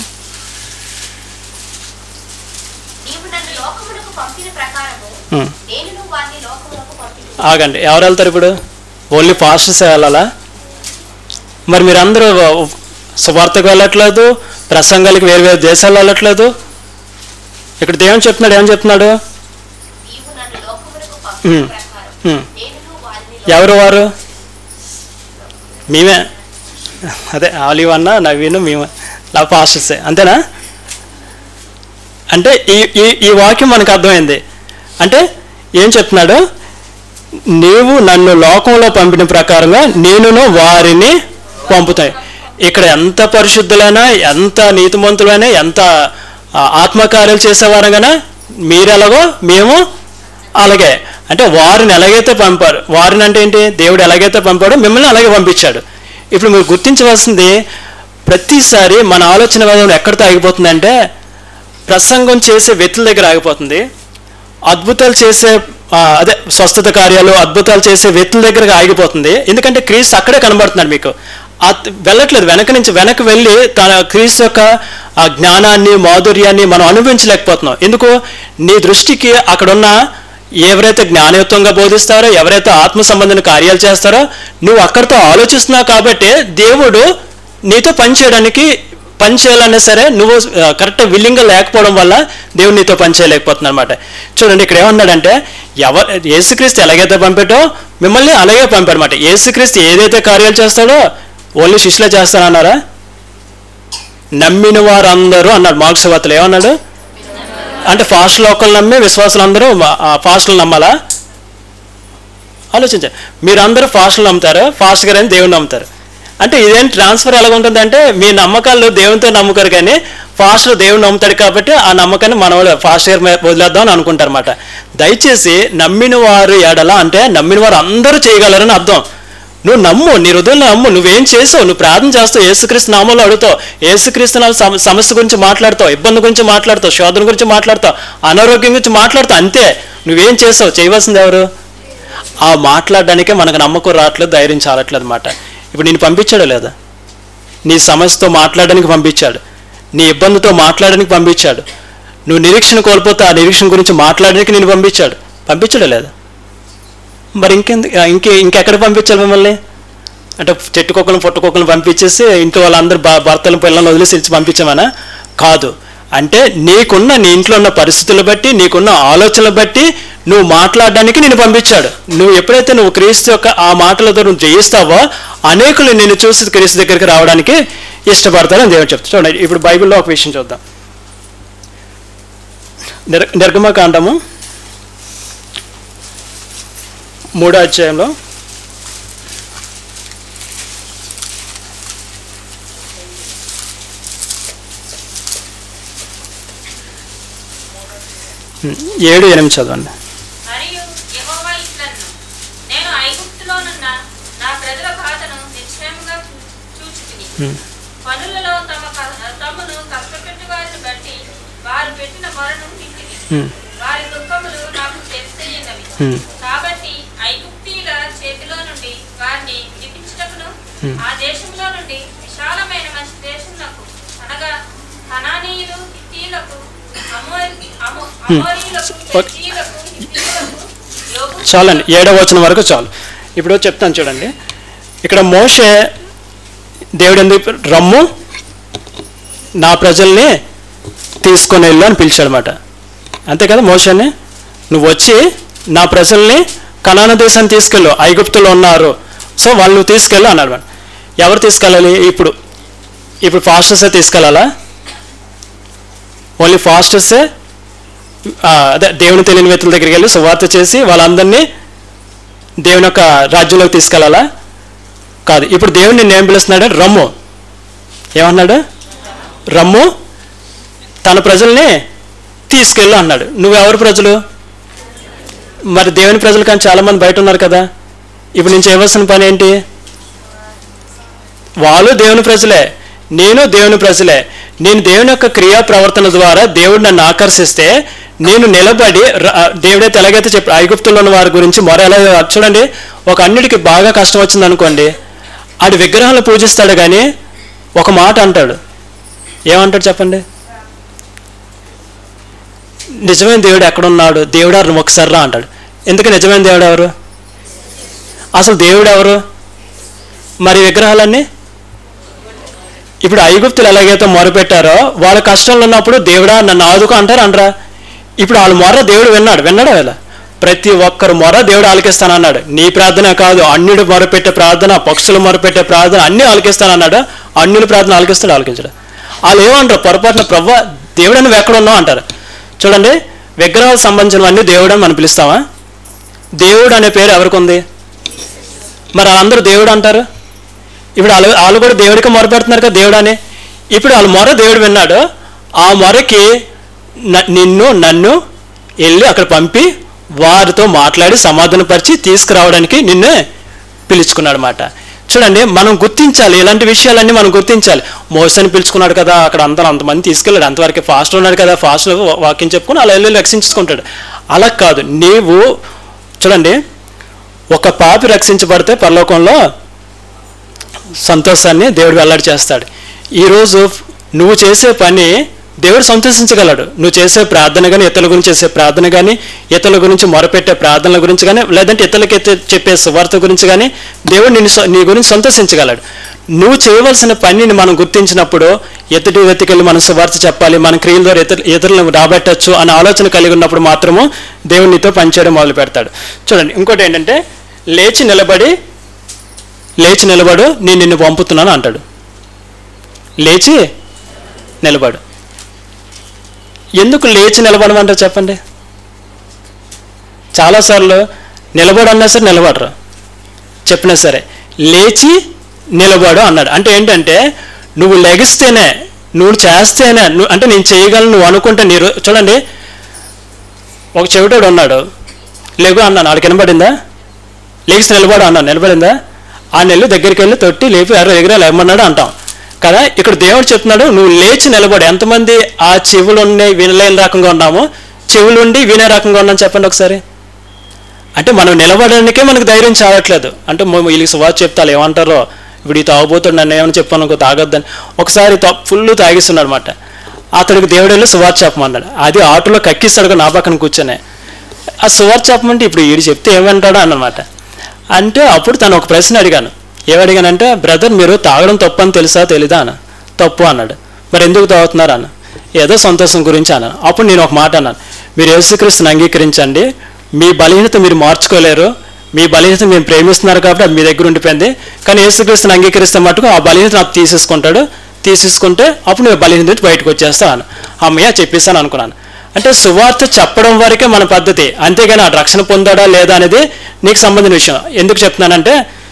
నీవు నన్ను లోకమునకు పంపిన ప్రకారము ఉమ్. నేను వారిని లోకమునకు పంపిన ఆగండి ఎవరు వెళ్తారు ఇప్పుడు ఓన్లీ పాస్టర్స్ వెళ్ళాలా మరి మీరందరూ సువార్తకు వెళ్ళట్లేదు ప్రసంగాలకి వేరు వేరు దేశాలు వెళ్ళట్లేదు ఇక్కడ దేవుని చెప్తున్నాడు ఏం చెప్తున్నాడు నీవు నన్ను లోకమునకు పంపిన ఉమ్. ప్రకారం ఉమ్. నేను వారిని ఎవరు వారు మేమే అదే ఆలివ్ అన్న నవీన్ మేమే నా పాస్టర్సే అంతేనా అంటే ఈ ఈ ఈ వాక్యం మనకు అర్థమైంది అంటే ఏం చెప్తున్నాడు నీవు నన్ను లోకంలో పంపిన ప్రకారంగా నేనును వారిని పంపుతాయి ఇక్కడ ఎంత పరిశుద్ధులైనా ఎంత నీతిమంతులైనా ఎంత ఆ, ఆత్మకార్యాలు చేసేవారుగానే మీరెలాగో మేము అలాగే అంటే వారిని ఎలాగైతే పంపారు వారిని అంటే ఏంటి దేవుడు ఎలాగైతే పంపాడో మిమ్మల్ని అలాగే పంపించాడు ఇప్పుడు మీరు గుర్తించవలసింది ప్రతిసారి మన ఆలోచన విధానం ఎక్కడితో ఆగిపోతుందంటే ప్రసంగం చేసే వ్యక్తుల దగ్గర ఆగిపోతుంది అద్భుతాలు చేసే ఆ, అదే స్వస్థత కార్యాలు అద్భుతాలు చేసే వ్యక్తుల దగ్గర ఆగిపోతుంది ఎందుకంటే క్రీస్తు అక్కడే కనబడుతున్నాడు మీకు అత్- వెళ్ళట్లేదు వెనక నుంచి వెనక్కి వెళ్ళి తన క్రీస్తు యొక్క ఆ జ్ఞానాన్ని మాధుర్యాన్ని మనం అనుభవించలేకపోతున్నాం ఎందుకు నీ దృష్టికి అక్కడున్న ఎవరైతే జ్ఞానయుక్తంగా బోధిస్తారో ఎవరైతే ఆత్మ సంబంధమైన కార్యాలు చేస్తారో నువ్వు అక్కడితో ఆలోచిస్తున్నావు కాబట్టి దేవుడు నీతో పని చేయడానికి పని చేయాలన్నా సరే నువ్వు కరెక్ట్ విల్లింగ్గా లేకపోవడం వల్ల దేవుడు నీతో పని చేయలేకపోతున్నా అనమాట చూడండి ఇక్కడ ఏమన్నాడంటే ఎవరు యేసుక్రీస్తు ఎలాగైతే పంపాడో మిమ్మల్ని అలాగే పంపాడనమాట యేసుక్రీస్తు ఏదైతే కార్యాలు చేస్తాడో ఓన్లీ శిష్యులే చేస్తానన్నారా నమ్మిన వారందరూ అన్నాడు మార్క్స్ వార్తలు ఏమన్నాడు అంటే ఫాస్ట్ లోకల్ నమ్మి విశ్వాసులు అందరూ ఫాస్ట్లు నమ్మాలా ఆలోచించండి మీరందరూ ఫాస్ట్లు నమ్ముతారు ఫాస్ట్గా అని దేవుని నమ్ముతారు అంటే ఇదేం ట్రాన్స్ఫర్ ఎలా ఉంటుందంటే మీ నమ్మకాలు దేవునితో నమ్ముతారు కానీ ఫాస్ట్లో దేవుని నమ్ముతాడు కాబట్టి ఆ నమ్మకాన్ని మన వాళ్ళు ఫాస్ట్గా వదిలేద్దాం అని అనుకుంటారన్నమాట దయచేసి నమ్మిన వారు ఎడల అంటే నమ్మిన వారు అందరూ చేయగలరని అర్థం నువ్వు నమ్ము నీ హృదయంలో నమ్ము నువ్వేం చేసావు నువ్వు ప్రార్థన చేస్తావు ఏసుక్రీస్తు నామంలో అడుగుతావు ఏసుక్రీస్తు నామ సమ- సమస్య గురించి మాట్లాడతావు ఇబ్బంది గురించి మాట్లాడతావు శోధన గురించి మాట్లాడతావు అనారోగ్యం గురించి మాట్లాడతావు అంతే నువ్వేం చేసావు చేయవలసింది ఎవరు ఆ మాట్లాడడానికే మనకు నమ్మకం రావట్లేదు ధైర్యం చాలట్లేదు అనమాట ఇప్పుడు నేను పంపించాడు లేదా నీ సమస్యతో మాట్లాడడానికి పంపించాడు నీ ఇబ్బందితో మాట్లాడడానికి పంపించాడు నువ్వు నిరీక్షణ కోల్పోతే ఆ నిరీక్షణ గురించి మాట్లాడడానికి నేను పంపించాడు పంపించాడు లేదా మరి ఇంకెందుకు ఇంకే ఇంకెక్కడ పంపించాలి మిమ్మల్ని అంటే చెట్టు కుక్కలను పుట్ట కుక్కలను పంపించేసి ఇంట్లో వాళ్ళందరూ భ- భర్తలు పిల్లలను వదిలేసి ఇచ్చి పంపించామనా కాదు అంటే నీకున్న నీ ఇంట్లో ఉన్న పరిస్థితులు బట్టి నీకున్న ఆలోచనలు బట్టి నువ్వు మాట్లాడడానికి నేను పంపించాడు నువ్వు ఎప్పుడైతే నువ్వు క్రీస్తు యొక్క ఆ మాటలతో నువ్వు జయిస్తావో అనేకులు నిన్ను చూసి క్రీస్తు దగ్గరికి రావడానికి ఇష్టపడతారని దేవుడు చెప్తాడు చూడండి ఇప్పుడు బైబిల్లో ఒక విషయం చూద్దాం నిర్ నిర్గమకాండము మూడో అధ్యాయంలో ఏడు ఎనిమిది చదవండి మరియు యెహోవా ఇట్లన్నెను, నేను ఐగుప్తులోనున్న నా ప్రజల బాధను నిశ్చయముగా చూ- చూచితిని. హ్మ్. పనులలో తమ క- తమను కష్టపెట్టు వారిని బట్టి వారు పెట్టిన మొరను వింటిని. హ్మ్. వారి దుఃఖములు నాకు తెలిసినవి హ్మ్. కాబట్టి ఐగుప్తీల చేతిలో నుండి వారిని విడిపించుటకును హ్మ్. ఆ దేశంలో నుండి విశాలమైన మంచి దేశములకు అనగా హనానీయులు హిత్తీలకు అమోరి- అమో- అమోరీయులకు ఓకే. పెర్జీయులకు హిత్తీయులకు యోబు చాలండి ఏడవ వచనం వరకు చాలు ఇప్పుడు చెప్తాను చూడండి ఇక్కడ మోషే దేవుడు ఎందుకు రమ్ము నా ప్రజల్ని తీసుకొని వెళ్ళు అని పిలిచాడనమాట అంతే కదా మోషని నువ్వు వచ్చి నా ప్రజల్ని కనాన దేశాన్ని తీసుకెళ్ళు ఐగుప్తులో ఉన్నారు సో వాళ్ళు నువ్వు తీసుకెళ్ళు అన్నాడు వాడు. ఎవరు తీసుకెళ్ళాలి ఇప్పుడు ఇప్పుడు ఫాస్టర్సే తీసుకెళ్ళాలా ఓన్లీ ఫాస్టర్సే ఆ, అదే దేవుని తెలియని వ్యక్తుల దగ్గరికి వెళ్ళి సువార్త చేసి వాళ్ళందరినీ దేవుని యొక్క రాజ్యంలోకి తీసుకెళ్ళాలా కాదు ఇప్పుడు దేవుని నిన్ను ఏం పిలుస్తున్నాడు రమ్ము ఏమన్నాడు రమ్ము తన ప్రజల్ని తీసుకెళ్ళు అన్నాడు నువ్వెవరు ప్రజలు మరి దేవుని ప్రజలు కానీ చాలామంది బయట ఉన్నారు కదా ఇప్పుడు నేను చేయవలసిన పని ఏంటి వాళ్ళు దేవుని ప్రజలే నేను దేవుని ప్రజలే నేను దేవుని యొక్క క్రియా ప్రవర్తన ద్వారా దేవుడు నన్ను ఆకర్షిస్తే నేను నిలబడి ర- దేవుడైతే ఎలాగైతే చెప్పి ఐగుప్తుల్లో ఉన్న వారి గురించి మొర ఎలా చూడండి ఒక అన్నిటికి బాగా కష్టం వచ్చింది అనుకోండి ఆడి విగ్రహాలను పూజిస్తాడు కానీ ఒక మాట అంటాడు ఏమంటాడు చెప్పండి నిజమైన దేవుడు ఎక్కడున్నాడు దేవుడు నువ్వు ఒకసారి రా అంటాడు ఎందుకు నిజమైన దేవుడు ఎవరు అసలు దేవుడు ఎవరు మరి విగ్రహాలన్నీ ఇప్పుడు ఐగుప్తులు ఎలాగైతే మొరపెట్టారో వాళ్ళ కష్టంలో ఉన్నప్పుడు దేవుడా నన్ను ఆదుకో అంటారు అనరా ఇప్పుడు వాళ్ళ మొర దేవుడు విన్నాడు విన్నాడా వీళ్ళ ప్రతి ఒక్కరు మొర దేవుడు ఆలకిస్తానన్నాడు నీ ప్రార్థన కాదు అన్యుడు మొరపెట్టే ప్రార్థన పక్షులు మొరపెట్టే ప్రార్థన అన్నీ ఆలకిస్తానన్నాడు అన్యుల ప్రార్థన ఆలకిస్తాడు ఆలకించడు వాళ్ళు ఏమంటారు పొరపాటున ప్రవ్వ దేవుడు నువ్వు ఎక్కడ ఉన్నావు అంటారు చూడండి విగ్రహాలకు సంబంధించినవన్నీ దేవుడు అని మనం పిలుస్తామా దేవుడు అనే పేరు ఎవరికి ఉంది మరి వాళ్ళందరూ దేవుడు అంటారు ఇప్పుడు వాళ్ళు వాళ్ళు కూడా దేవుడికి మొర పెడుతున్నారు కదా దేవుడు అని ఇప్పుడు వాళ్ళ మొర దేవుడు విన్నాడు ఆ మొరకి న- నిన్ను నన్ను వెళ్ళి అక్కడ పంపి వారితో మాట్లాడి సమాధానపరిచి తీసుకురావడానికి నిన్నే పిలుచుకున్నాడు మాట చూడండి మనం గుర్తించాలి ఇలాంటి విషయాలన్నీ మనం గుర్తించాలి మోసని పిలుచుకున్నాడు కదా అక్కడ అందరూ అంతమంది తీసుకెళ్ళాడు అంతవరకు ఫాస్ట్ ఉన్నాడు కదా ఫాస్ట్ వాక్యం చెప్పుకుని అలా వెళ్ళి రక్షించుకుంటాడు అలా కాదు నీవు చూడండి ఒక పాపి రక్షించబడితే పరలోకంలో సంతోషాన్ని దేవుడు వెల్లడి చేస్తాడు ఈరోజు నువ్వు చేసే పని దేవుడు సంతోషించగలడు నువ్వు చేసే ప్రార్థన కానీ ఇతరుల గురించి చేసే ప్రార్థన కానీ ఇతరుల గురించి మొరపెట్టే ప్రార్థనల గురించి కానీ లేదంటే ఇతరులకి ఎత్తే- చెప్పే సువార్త గురించి కానీ దేవుడు నిన్ను స- నీ గురించి సంతోషించగలడు నువ్వు చేయవలసిన పనిని మనం గుర్తించినప్పుడు ఎదుటి వ్యక్తికెళ్ళి మనం సువార్త చెప్పాలి మన క్రియల ద్వారా ఇతరు ఇతరులను రాబట్టచ్చు అనే ఆలోచన కలిగి ఉన్నప్పుడు మాత్రము దేవుడు నీతో పనిచేయడం మొదలు పెడతాడు చూడండి ఇంకోటి ఏంటంటే లేచి నిలబడి లేచి నిలబడు నేను నిన్ను పంపుతున్నాను అంటాడు లేచి నిలబడు ఎందుకు లేచి నిలబడమంటారు చెప్పండి చాలాసార్లు నిలబడు అన్నా సరే నిలబడరు చెప్పినా సరే లేచి నిలబడు అన్నాడు అంటే ఏంటంటే నువ్వు లెగిస్తేనే నువ్వు చేస్తేనే నువ్వు అంటే నేను చేయగలను నువ్వు అనుకుంటే నీరు చూడండి ఒక చెవిటోడు ఉన్నాడు లేగు అన్నాను వాడికి వినబడిందా లేచి నిలబడు అన్నాను నిలబడిందా ఆ నెల్లు దగ్గరికి వెళ్ళి తొట్టి లేపి అరే ఎగిరా లేమన్నాడు అంటాం కదా ఇక్కడ దేవుడు చెప్తున్నాడు నువ్వు లేచి నిలబడు ఎంతమంది ఆ చెవులు ఉన్నాయి వినలేని రకంగా ఉన్నామో చెవులు ఉండి వినే రకంగా ఉన్నాం చెప్పండి ఒకసారి అంటే మనం నిలబడడానికే మనకు ధైర్యం చాలట్లేదు అంటే మ- వీళ్ళకి సువార్త చెప్తారు ఏమంటారో ఇప్పుడు ఈ తాగుబోతుడు నన్ను ఏమని చెప్పాను అనుకో తాగొద్దని ఒకసారి ఫుల్ తాగిస్తున్నాడు అనమాట అతడికి దేవుడు వెళ్ళి సువార్త చెప్పమన్నాడు అది ఆటోలో కక్కిస్తాడు నా పక్కన కూర్చొని ఆ సువార్త చెప్పమంటే ఇప్పుడు వీడు చెప్తే ఏమంటాడో అన్నమాట అంటే అప్పుడు తను ఒక ప్రశ్న అడిగాను ఏమడిగానంటే బ్రదర్ మీరు తాగడం తప్పు అని తెలుసా తెలీదా అన్న తప్పు అన్నాడు మరి ఎందుకు తాగుతున్నారు అన్న ఏదో సంతోషం గురించి అన్నాను అప్పుడు నేను ఒక మాట అన్నాను మీరు యేసుక్రీస్తుని అంగీకరించండి మీ బలహీనత మీరు మార్చుకోలేరు మీ బలహీనత మేము ప్రేమిస్తున్నారు కాబట్టి అది మీ దగ్గర ఉండిపోయింది కానీ యేసుక్రీస్తుని అంగీకరిస్తే మటుకు ఆ బలహీనత నాకు తీసేసుకుంటాడు తీసేసుకుంటే అప్పుడు నేను బలహీనత నుంచి బయటకు వచ్చేస్తాను అమ్మయ్య చెప్పేస్తాను అనుకున్నాను అంటే సువార్త చెప్పడం వరకే మన పద్ధతి అంతేగాని ఆ రక్షణ పొందాడా లేదా అనేది నీకు సంబంధించిన విషయం ఎందుకు చెప్తున్నానంటే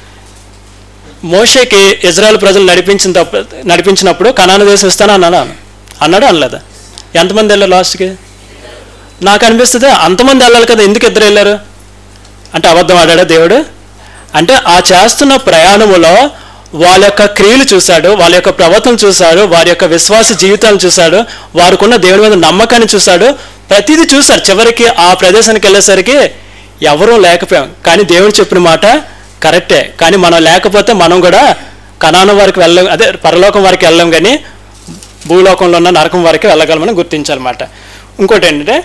మోషేకి ఇజ్రాయెల్ ప్రజలు నడిపించిన తప్ప నడిపించినప్పుడు కనాన దేశం ఇస్తాను అన్నాడు అన్నాడు అనలేదా ఎంతమంది వెళ్ళారు లాస్ట్కి నాకు అనిపిస్తుంది అంతమంది వెళ్ళాలి కదా ఎందుకు ఇద్దరు వెళ్ళారు అంటే అబద్ధం ఆడాడా దేవుడు అంటే ఆ చేస్తున్న ప్రయాణములో వాళ్ళ యొక్క క్రియలు చూశాడు వాళ్ళ యొక్క ప్రవర్తన చూశాడు వారి యొక్క విశ్వాస జీవితాలను చూశాడు వారికున్న దేవుని మీద నమ్మకాన్ని చూశాడు ప్రతిదీ చూశారు చివరికి ఆ ప్రదేశానికి వెళ్ళేసరికి ఎవరూ లేకపోయాం కానీ దేవుడు చెప్పిన మాట కరెక్టే కానీ మనం లేకపోతే మనం కూడా కనాన వారికి వెళ్ళం అదే పరలోకం వారికి వెళ్ళాం కానీ భూలోకంలో ఉన్న నరకం వారికి వెళ్ళగలమని గుర్తించాలన్నమాట ఇంకోటి ఏంటంటే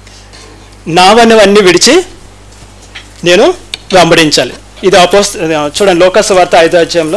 నావన్నవన్నీ విడిచి నేను వెంబడించాలి ఇది అపోస్ చూడండి లోకస్ వార్త ఐదో అధ్యాయంలో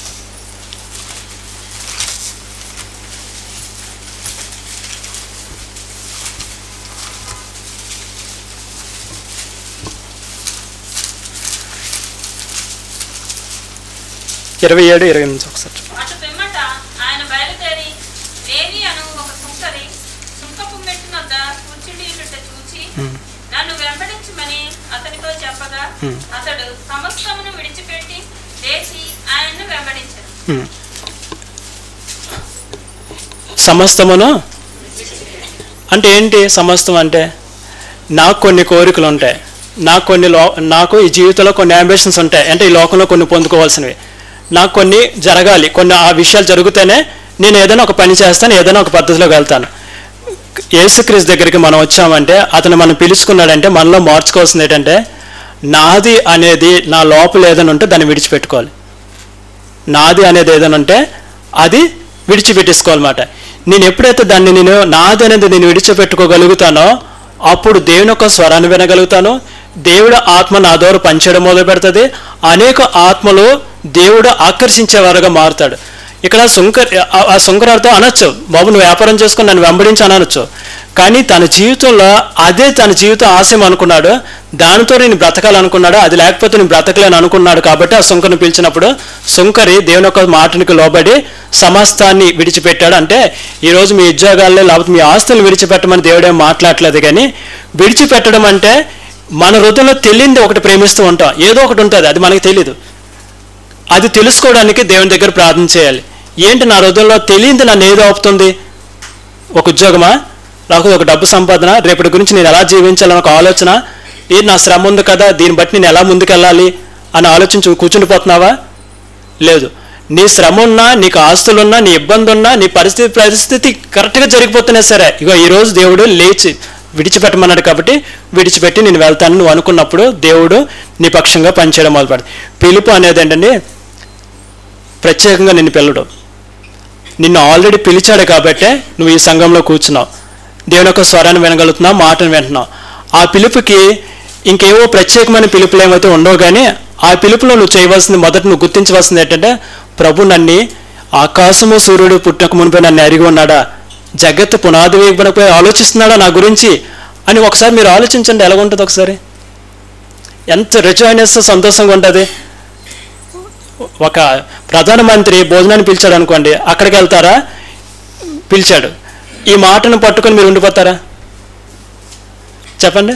ఇరవై ఏడు ఇరవై ఎనిమిది ఒకసారి చూడండి. అటు పిమ్మట ఆయన బయలుదేరి లేవి అను ఒక సుంకరి సుంకపు మెట్టు వద్ద కూర్చుండియుట చూచి నన్ను వెంబడించమని అతనితో చెప్పగా అతడు సమస్తమును విడిచిపెట్టి లేచి ఆయన్ను వెంబడించాడు ఉమ్. సమస్తమును అంటే ఏంటి సమస్తం అంటే నాకు కొన్ని కోరికలు ఉంటాయి నాకు కొన్ని లో నాకు ఈ జీవితంలో కొన్ని అంబిషన్స్ ఉంటాయి అంటే ఈ లోకంలో కొన్ని పొందుకోవాల్సినవి నాకు కొన్ని జరగాలి కొన్ని ఆ విషయాలు జరిగితేనే నేను ఏదైనా ఒక పని చేస్తాను ఏదైనా ఒక పద్ధతిలోకి వెళ్తాను యేసుక్రీస్తు దగ్గరికి మనం వచ్చామంటే అతను మనం పిలుచుకున్నాడంటే మనలో మార్చుకోవాల్సింది ఏంటంటే నాది అనేది నా లోపల ఏదైనా ఉంటే దాన్ని విడిచిపెట్టుకోవాలి నాది అనేది ఏదైనా ఉంటే అది విడిచిపెట్టేసుకోవాలన్నమాట నేను ఎప్పుడైతే దాన్ని నేను నాది అనేది నేను విడిచిపెట్టుకోగలుగుతానో అప్పుడు దేవుని యొక్క స్వరాన్ని వినగలుగుతాను దేవుడు ఆత్మ నా ద్వారా పనిచేయడం మొదలు పెడుతుంది అనేక ఆత్మలు దేవుడు ఆకర్షించేవారుగా మారుతాడు ఇక్కడ సుంకర్ ఆ- ఆ సుంకరాలతో అనొచ్చు బాబు నువ్వు వ్యాపారం చేసుకుని నన్ను వెంబడించి అని అనొచ్చు కానీ తన జీవితంలో అదే తన జీవితం ఆశయం అనుకున్నాడు దానితో నేను బ్రతకాలనుకున్నాడు అది లేకపోతే నేను బ్రతకలేను అనుకున్నాడు కాబట్టి ఆ సుంకరిని పిలిచినప్పుడు సుంకరి దేవుని యొక్క మాటనికి లోబడి సమస్తాన్ని విడిచిపెట్టాడు అంటే ఈరోజు మీ ఉద్యోగాల్లో లేకపోతే మీ ఆస్తులు విడిచిపెట్టమని దేవుడేం మాట్లాడలేదు కానీ విడిచిపెట్టడం అంటే మన హృదయంలో తెలియంది ఒకటి ప్రేమిస్తూ ఉంటాం ఏదో ఒకటి ఉంటుంది అది మనకి తెలియదు అది తెలుసుకోవడానికి దేవుని దగ్గర ప్రార్థన చేయాలి ఏంటి నా హృదయంలో తెలియంది నన్ను ఏదో ఆపుతుంది ఒక ఉద్యోగమా లేకపోతే ఒక డబ్బు సంపాదన రేపటి గురించి నేను ఎలా జీవించాలని ఒక ఆలోచన ఏ నా శ్రమ ఉంది కదా దీన్ని బట్టి నేను ఎలా ముందుకెళ్ళాలి అని ఆలోచించి కూర్చుండిపోతున్నావా లేదు నీ శ్రమ ఉన్నా నీకు ఆస్తులున్నా నీ ఇబ్బంది ఉన్నా నీ పరిస్థితి పరిస్థితి కరెక్ట్గా జరిగిపోతున్నా సరే ఇగో ఈరోజు దేవుడు లేచి విడిచిపెట్టమన్నాడు కాబట్టి విడిచిపెట్టి నేను వెళ్తాను నువ్వు అనుకున్నప్పుడు దేవుడు నీ పక్షంగా పనిచేయడం మొదలుపెడతాడు పిలుపు అనేది ఏంటంటే ప్రత్యేకంగా నిన్ను పిల్లడు నిన్ను ఆల్రెడీ పిలిచాడు కాబట్టే నువ్వు ఈ సంఘంలో కూర్చున్నావు దేవుని యొక్క స్వరాన్ని వినగలుగుతున్నావు మాటను వింటున్నావు ఆ పిలుపుకి ఇంకేవో ప్రత్యేకమైన పిలుపులు ఏమైతే ఉండవు కానీ ఆ పిలుపులో నువ్వు చేయవలసింది మొదట నువ్వు గుర్తించవలసింది ఏంటంటే ప్రభు నన్ను ఆకాశము సూర్యుడు పుట్టక మునిపై నన్ను అరిగి ఉన్నాడా జగత్తు పునాది వేయబడిపోయి ఆలోచిస్తున్నాడా నా గురించి అని ఒకసారి మీరు ఆలోచించండి ఎలా ఉంటుంది ఒకసారి ఎంత రిజాయినెస్ సంతోషంగా ఉంటుంది ఒక ప్రధానమంత్రి భోజనాన్ని పిలిచాడు అనుకోండి అక్కడికి వెళ్తారా పిలిచాడు ఈ మాటను పట్టుకొని మీరు ఉండిపోతారా చెప్పండి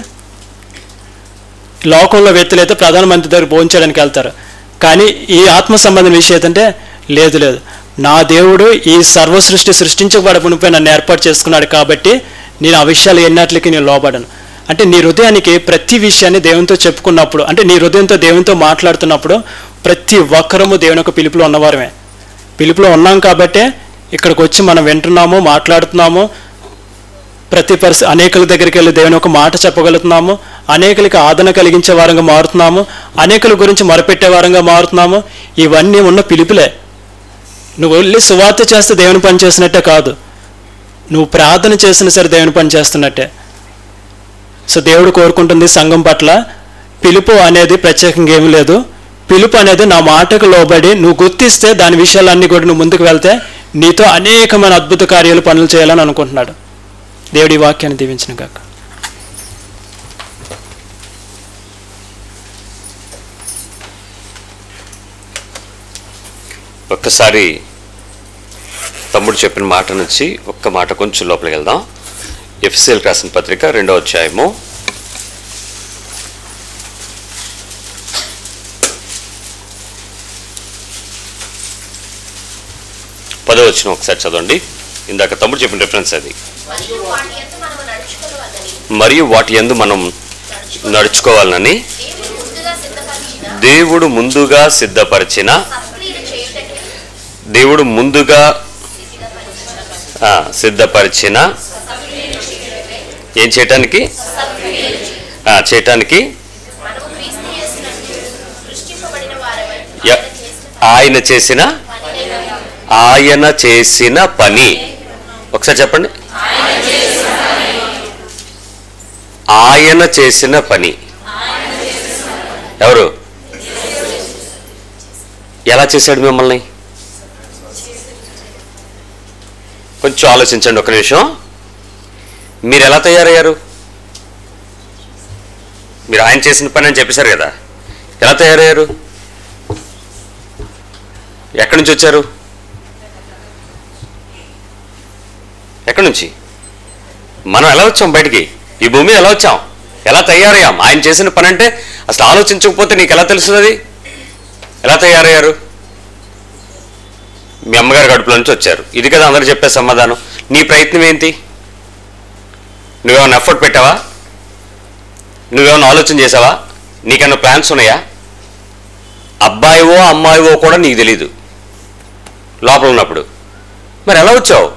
లోకంలో వ్యక్తులు అయితే ప్రధానమంత్రి దగ్గర భోంచడానికి వెళ్తారు కానీ ఈ ఆత్మ సంబంధం విషయం ఏంటంటే లేదు లేదు నా దేవుడు ఈ సర్వ సృష్టి సృష్టించబడమునిపై నన్ను ఏర్పాటు చేసుకున్నాడు కాబట్టి నేను ఆ విషయాలు ఎన్నట్లకి నేను లోబడను అంటే నీ హృదయానికి ప్రతి విషయాన్ని దేవునితో చెప్పుకున్నప్పుడు అంటే నీ హృదయంతో దేవునితో మాట్లాడుతున్నప్పుడు ప్రతి ఒక్కరము దేవుని యొక్క పిలుపులో ఉన్నవారమే పిలుపులో ఉన్నాం కాబట్టే ఇక్కడికి వచ్చి మనం వింటున్నాము మాట్లాడుతున్నాము ప్రతి పరిస్థితి అనేకుల దగ్గరికి వెళ్ళి దేవుని ఒక మాట చెప్పగలుగుతున్నాము అనేకులకి ఆదరణ కలిగించే వారంగా మారుతున్నాము అనేకుల గురించి మొరపెట్టే వారంగా మారుతున్నాము ఇవన్నీ ఉన్న పిలుపులే నువ్వు వెళ్ళి సువార్త చేస్తే దేవుని పని చేసినట్టే కాదు నువ్వు ప్రార్థన చేసిన సరే దేవుని పని చేస్తున్నట్టే సో దేవుడు కోరుకుంటుంది సంఘం పట్ల పిలుపు అనేది ప్రత్యేకంగా ఏమీ లేదు పిలుపు అనేది నా మాటకు లోబడి నువ్వు గుర్తిస్తే దాని విషయాలన్నీ కూడా నువ్వు ముందుకు వెళ్తే నీతో అనేకమైన అద్భుత కార్యాలు పనులు చేయాలని అనుకుంటున్నాడు దేవుడి వాక్యాన్ని దీవించిన కాక ఒక్కసారి తమ్ముడు చెప్పిన మాట నుంచి ఒక్క మాట కొంచెం లోపలికి వెళ్దాం ఎఫ్సిఎల్ రాసిన పత్రిక రెండో అధ్యాయము పదో వచ్చిన ఒకసారి చదవండి ఇందాక తమ్ముడు చెప్పిన రిఫరెన్స్ అది మరియు వాటి ఎందు మనము నడుచుకోవాలని మరియు వాటి యందు మనం నడుచుకోవాలని దేవుడు ముందుగా సిద్ధపరిచిన దేవుడు ముందుగా సత్క్రియలు చేయుటకు దేవుడు ముందుగా ఆ, సిద్ధపరిచిన ఏం చేయటానికి ఆ, చేయటానికి మనము క్రీస్తు యేసునందు సృష్టింపబడిన వారమై య- ఆయన చేసిన ఆయన చేసిన పని ఒకసారి చెప్పండి ఆయన చేసిన పని ఎవరు ఎలా చేశాడు మిమ్మల్ని కొంచెం ఆలోచించండి ఒక నిమిషం మీరు ఎలా తయారయ్యారు మీరు ఆయన చేసిన పని అని చెప్పేశారు కదా ఎలా తయారయ్యారు ఎక్కడి నుంచి వచ్చారు ఎక్కడి నుంచి మనం ఎలా వచ్చాం బయటికి ఈ భూమి మీద ఎలా వచ్చాం ఎలా తయారయ్యాం ఆయన చేసిన పని అంటే అసలు ఆలోచించకపోతే నీకు ఎలా తెలుస్తుంది ఎలా తయారయ్యారు మీ అమ్మగారి కడుపులో నుంచి వచ్చారు ఇది కదా అందరూ చెప్పే సమాధానం నీ ప్రయత్నం ఏంటి నువ్వేమైనా ఎఫర్ట్ పెట్టావా నువ్వేమైనా ఆలోచన చేసావా నీకన్నా ప్లాన్స్ ఉన్నాయా అబ్బాయివో అమ్మాయివో కూడా నీకు తెలీదు లోపల ఉన్నప్పుడు మరి ఎలా వచ్చావు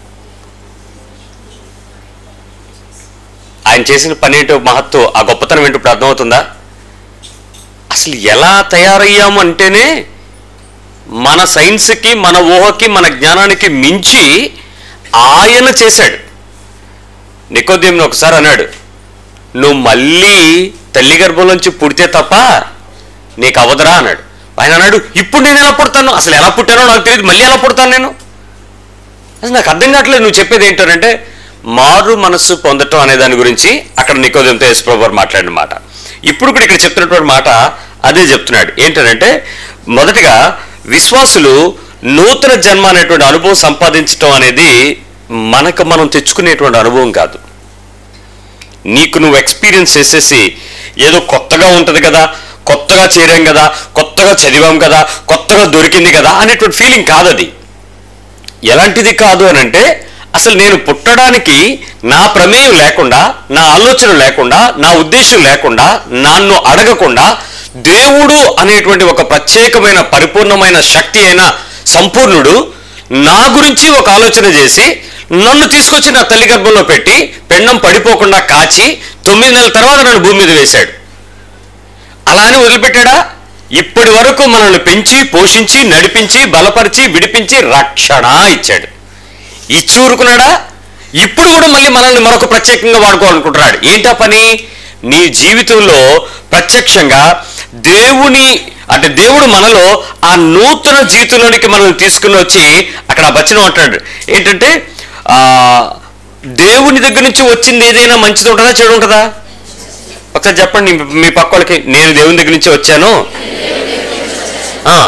ఆయన చేసిన పని ఏంటో మహత్వం ఆ గొప్పతనం ఏంటో ఇప్పుడు అర్థమవుతుందా అసలు ఎలా తయారయ్యాము అంటేనే మన సైన్స్కి మన ఊహకి మన జ్ఞానానికి మించి ఆయన చేశాడు నికోదేమిని ఒకసారి అన్నాడు నువ్వు మళ్ళీ తల్లి గర్భంలోంచి పుడితే తప్ప నీకు అవదరా అన్నాడు ఆయన అన్నాడు ఇప్పుడు నేను ఎలా పుడతాను అసలు ఎలా పుట్టానో నాకు తెలియదు మళ్ళీ ఎలా పుడతాను నేను అసలు నాకు అర్థం కావట్లేదు నువ్వు చెప్పేది ఏంటంటే మారు మనస్సు పొందటం అనే దాని గురించి అక్కడ నికోదంతో యేసుప్రభు మాట్లాడిన మాట ఇప్పుడు కూడా ఇక్కడ చెప్తున్నటువంటి మాట అదే చెప్తున్నాడు ఏంటంటే మొదటిగా విశ్వాసులు నూతన జన్మ అనేటువంటి అనుభవం సంపాదించటం అనేది మనకు మనం తెచ్చుకునేటువంటి అనుభవం కాదు నీకు నువ్వు ఎక్స్పీరియన్స్ చేసేసి ఏదో కొత్తగా ఉంటుంది కదా కొత్తగా చేరాం కదా కొత్తగా చదివాం కదా కొత్తగా దొరికింది కదా అనేటువంటి ఫీలింగ్ కాదు అది ఎలాంటిది కాదు అని అంటే అసలు నేను పుట్టడానికి నా ప్రమేయం లేకుండా నా ఆలోచన లేకుండా నా ఉద్దేశం లేకుండా నన్ను అడగకుండా దేవుడు అనేటువంటి ఒక ప్రత్యేకమైన పరిపూర్ణమైన శక్తి అయిన సంపూర్ణుడు నా గురించి ఒక ఆలోచన చేసి నన్ను తీసుకొచ్చి నా తల్లి గర్భంలో పెట్టి పెండం పడిపోకుండా కాచి తొమ్మిది నెలల తర్వాత నన్ను భూమి మీద వేశాడు అలానే వదిలిపెట్టాడా ఇప్పటి వరకు మనల్ని పెంచి పోషించి నడిపించి బలపరిచి విడిపించి రక్షణ ఇచ్చాడు ఇచ్చి ఊరుకున్నాడా ఇప్పుడు కూడా మళ్ళీ మనల్ని మరొక ప్రత్యేకంగా వాడుకోవాలనుకుంటున్నాడు ఏంటా పని నీ జీవితంలో ప్రత్యక్షంగా దేవుని అంటే దేవుడు మనలో ఆ నూతన జీవితంలోనికి మనల్ని తీసుకుని వచ్చి అక్కడ ఆ వచనం అంటాడు ఏంటంటే ఆ దేవుని దగ్గర నుంచి వచ్చింది ఏదైనా మంచిది ఉంటుందా చెడు ఉంటుందా ఒకసారి చెప్పండి మీ- మీ పక్క వాళ్ళకి నేను దేవుని దగ్గర నుంచి వచ్చాను ఆ.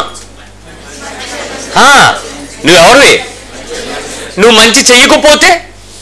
ఆ, నువ్వెవరివి నువ్వు మంచి చెయ్యకపోతే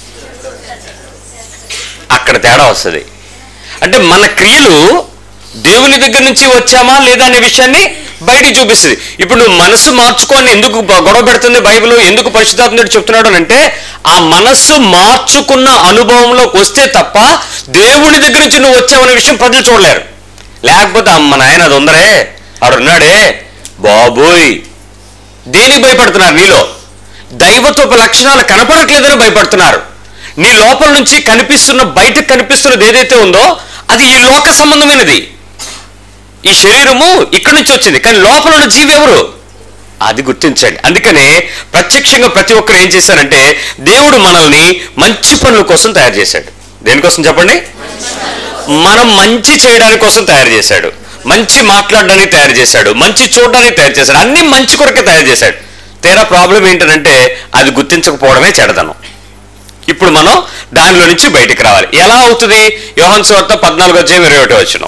అక్కడ తేడా వస్తుంది అంటే మన క్రియలు దేవుని దగ్గర నుంచి వచ్చామా లేదా అనే విషయాన్ని బయటికి చూపిస్తుంది ఇప్పుడు నువ్వు మనస్సు మార్చుకొని ఎందుకు బ- గొడవ పెడుతుంది బైబిల్ ఎందుకు పరిశుద్ధాత్ముడు చెప్తున్నాడు అని అంటే ఆ మనస్సు మార్చుకున్న అనుభవంలోకి వస్తే తప్ప దేవుని దగ్గర నుంచి నువ్వు వచ్చావనే విషయం ప్రజలు చూడలేరు లేకపోతే అమ్మ నాయన అది ఉందరే ఆడున్నాడే బాబోయ్ దేనికి భయపడుతున్నారు నీలో దైవత్వపు లక్షణాలు కనపడట్లేదని భయపడుతున్నారు నీ లోపల నుంచి కనిపిస్తున్న బయటకు కనిపిస్తున్నది ఏదైతే ఉందో అది ఈ లోక సంబంధమైనది ఈ శరీరము ఇక్కడి నుంచి వచ్చింది కానీ లోపల ఉన్న జీవి ఎవరు అది గుర్తించండి అందుకనే ప్రత్యక్షంగా ప్రతి ఒక్కరు ఏం చేశారంటే దేవుడు మనల్ని మంచి పనుల కోసం తయారు చేశాడు దేనికోసం చెప్పండి మనం మంచి చేయడానికి కోసం తయారు చేశాడు మంచి మాట్లాడడానికి తయారు చేశాడు మంచి చూడడానికి తయారు చేశాడు అన్ని మంచి కొరకే తయారు చేశాడు తీరా ప్రాబ్లం ఏంటంటే అది గుర్తించకపోవడమే చెడదనం ఇప్పుడు మనం దానిలో నుంచి బయటికి రావాలి ఎలా అవుతుంది యోహన్ సువార్త పద్నాలుగో అధ్యాయం ఇరవై ఒకటి వచ్చిన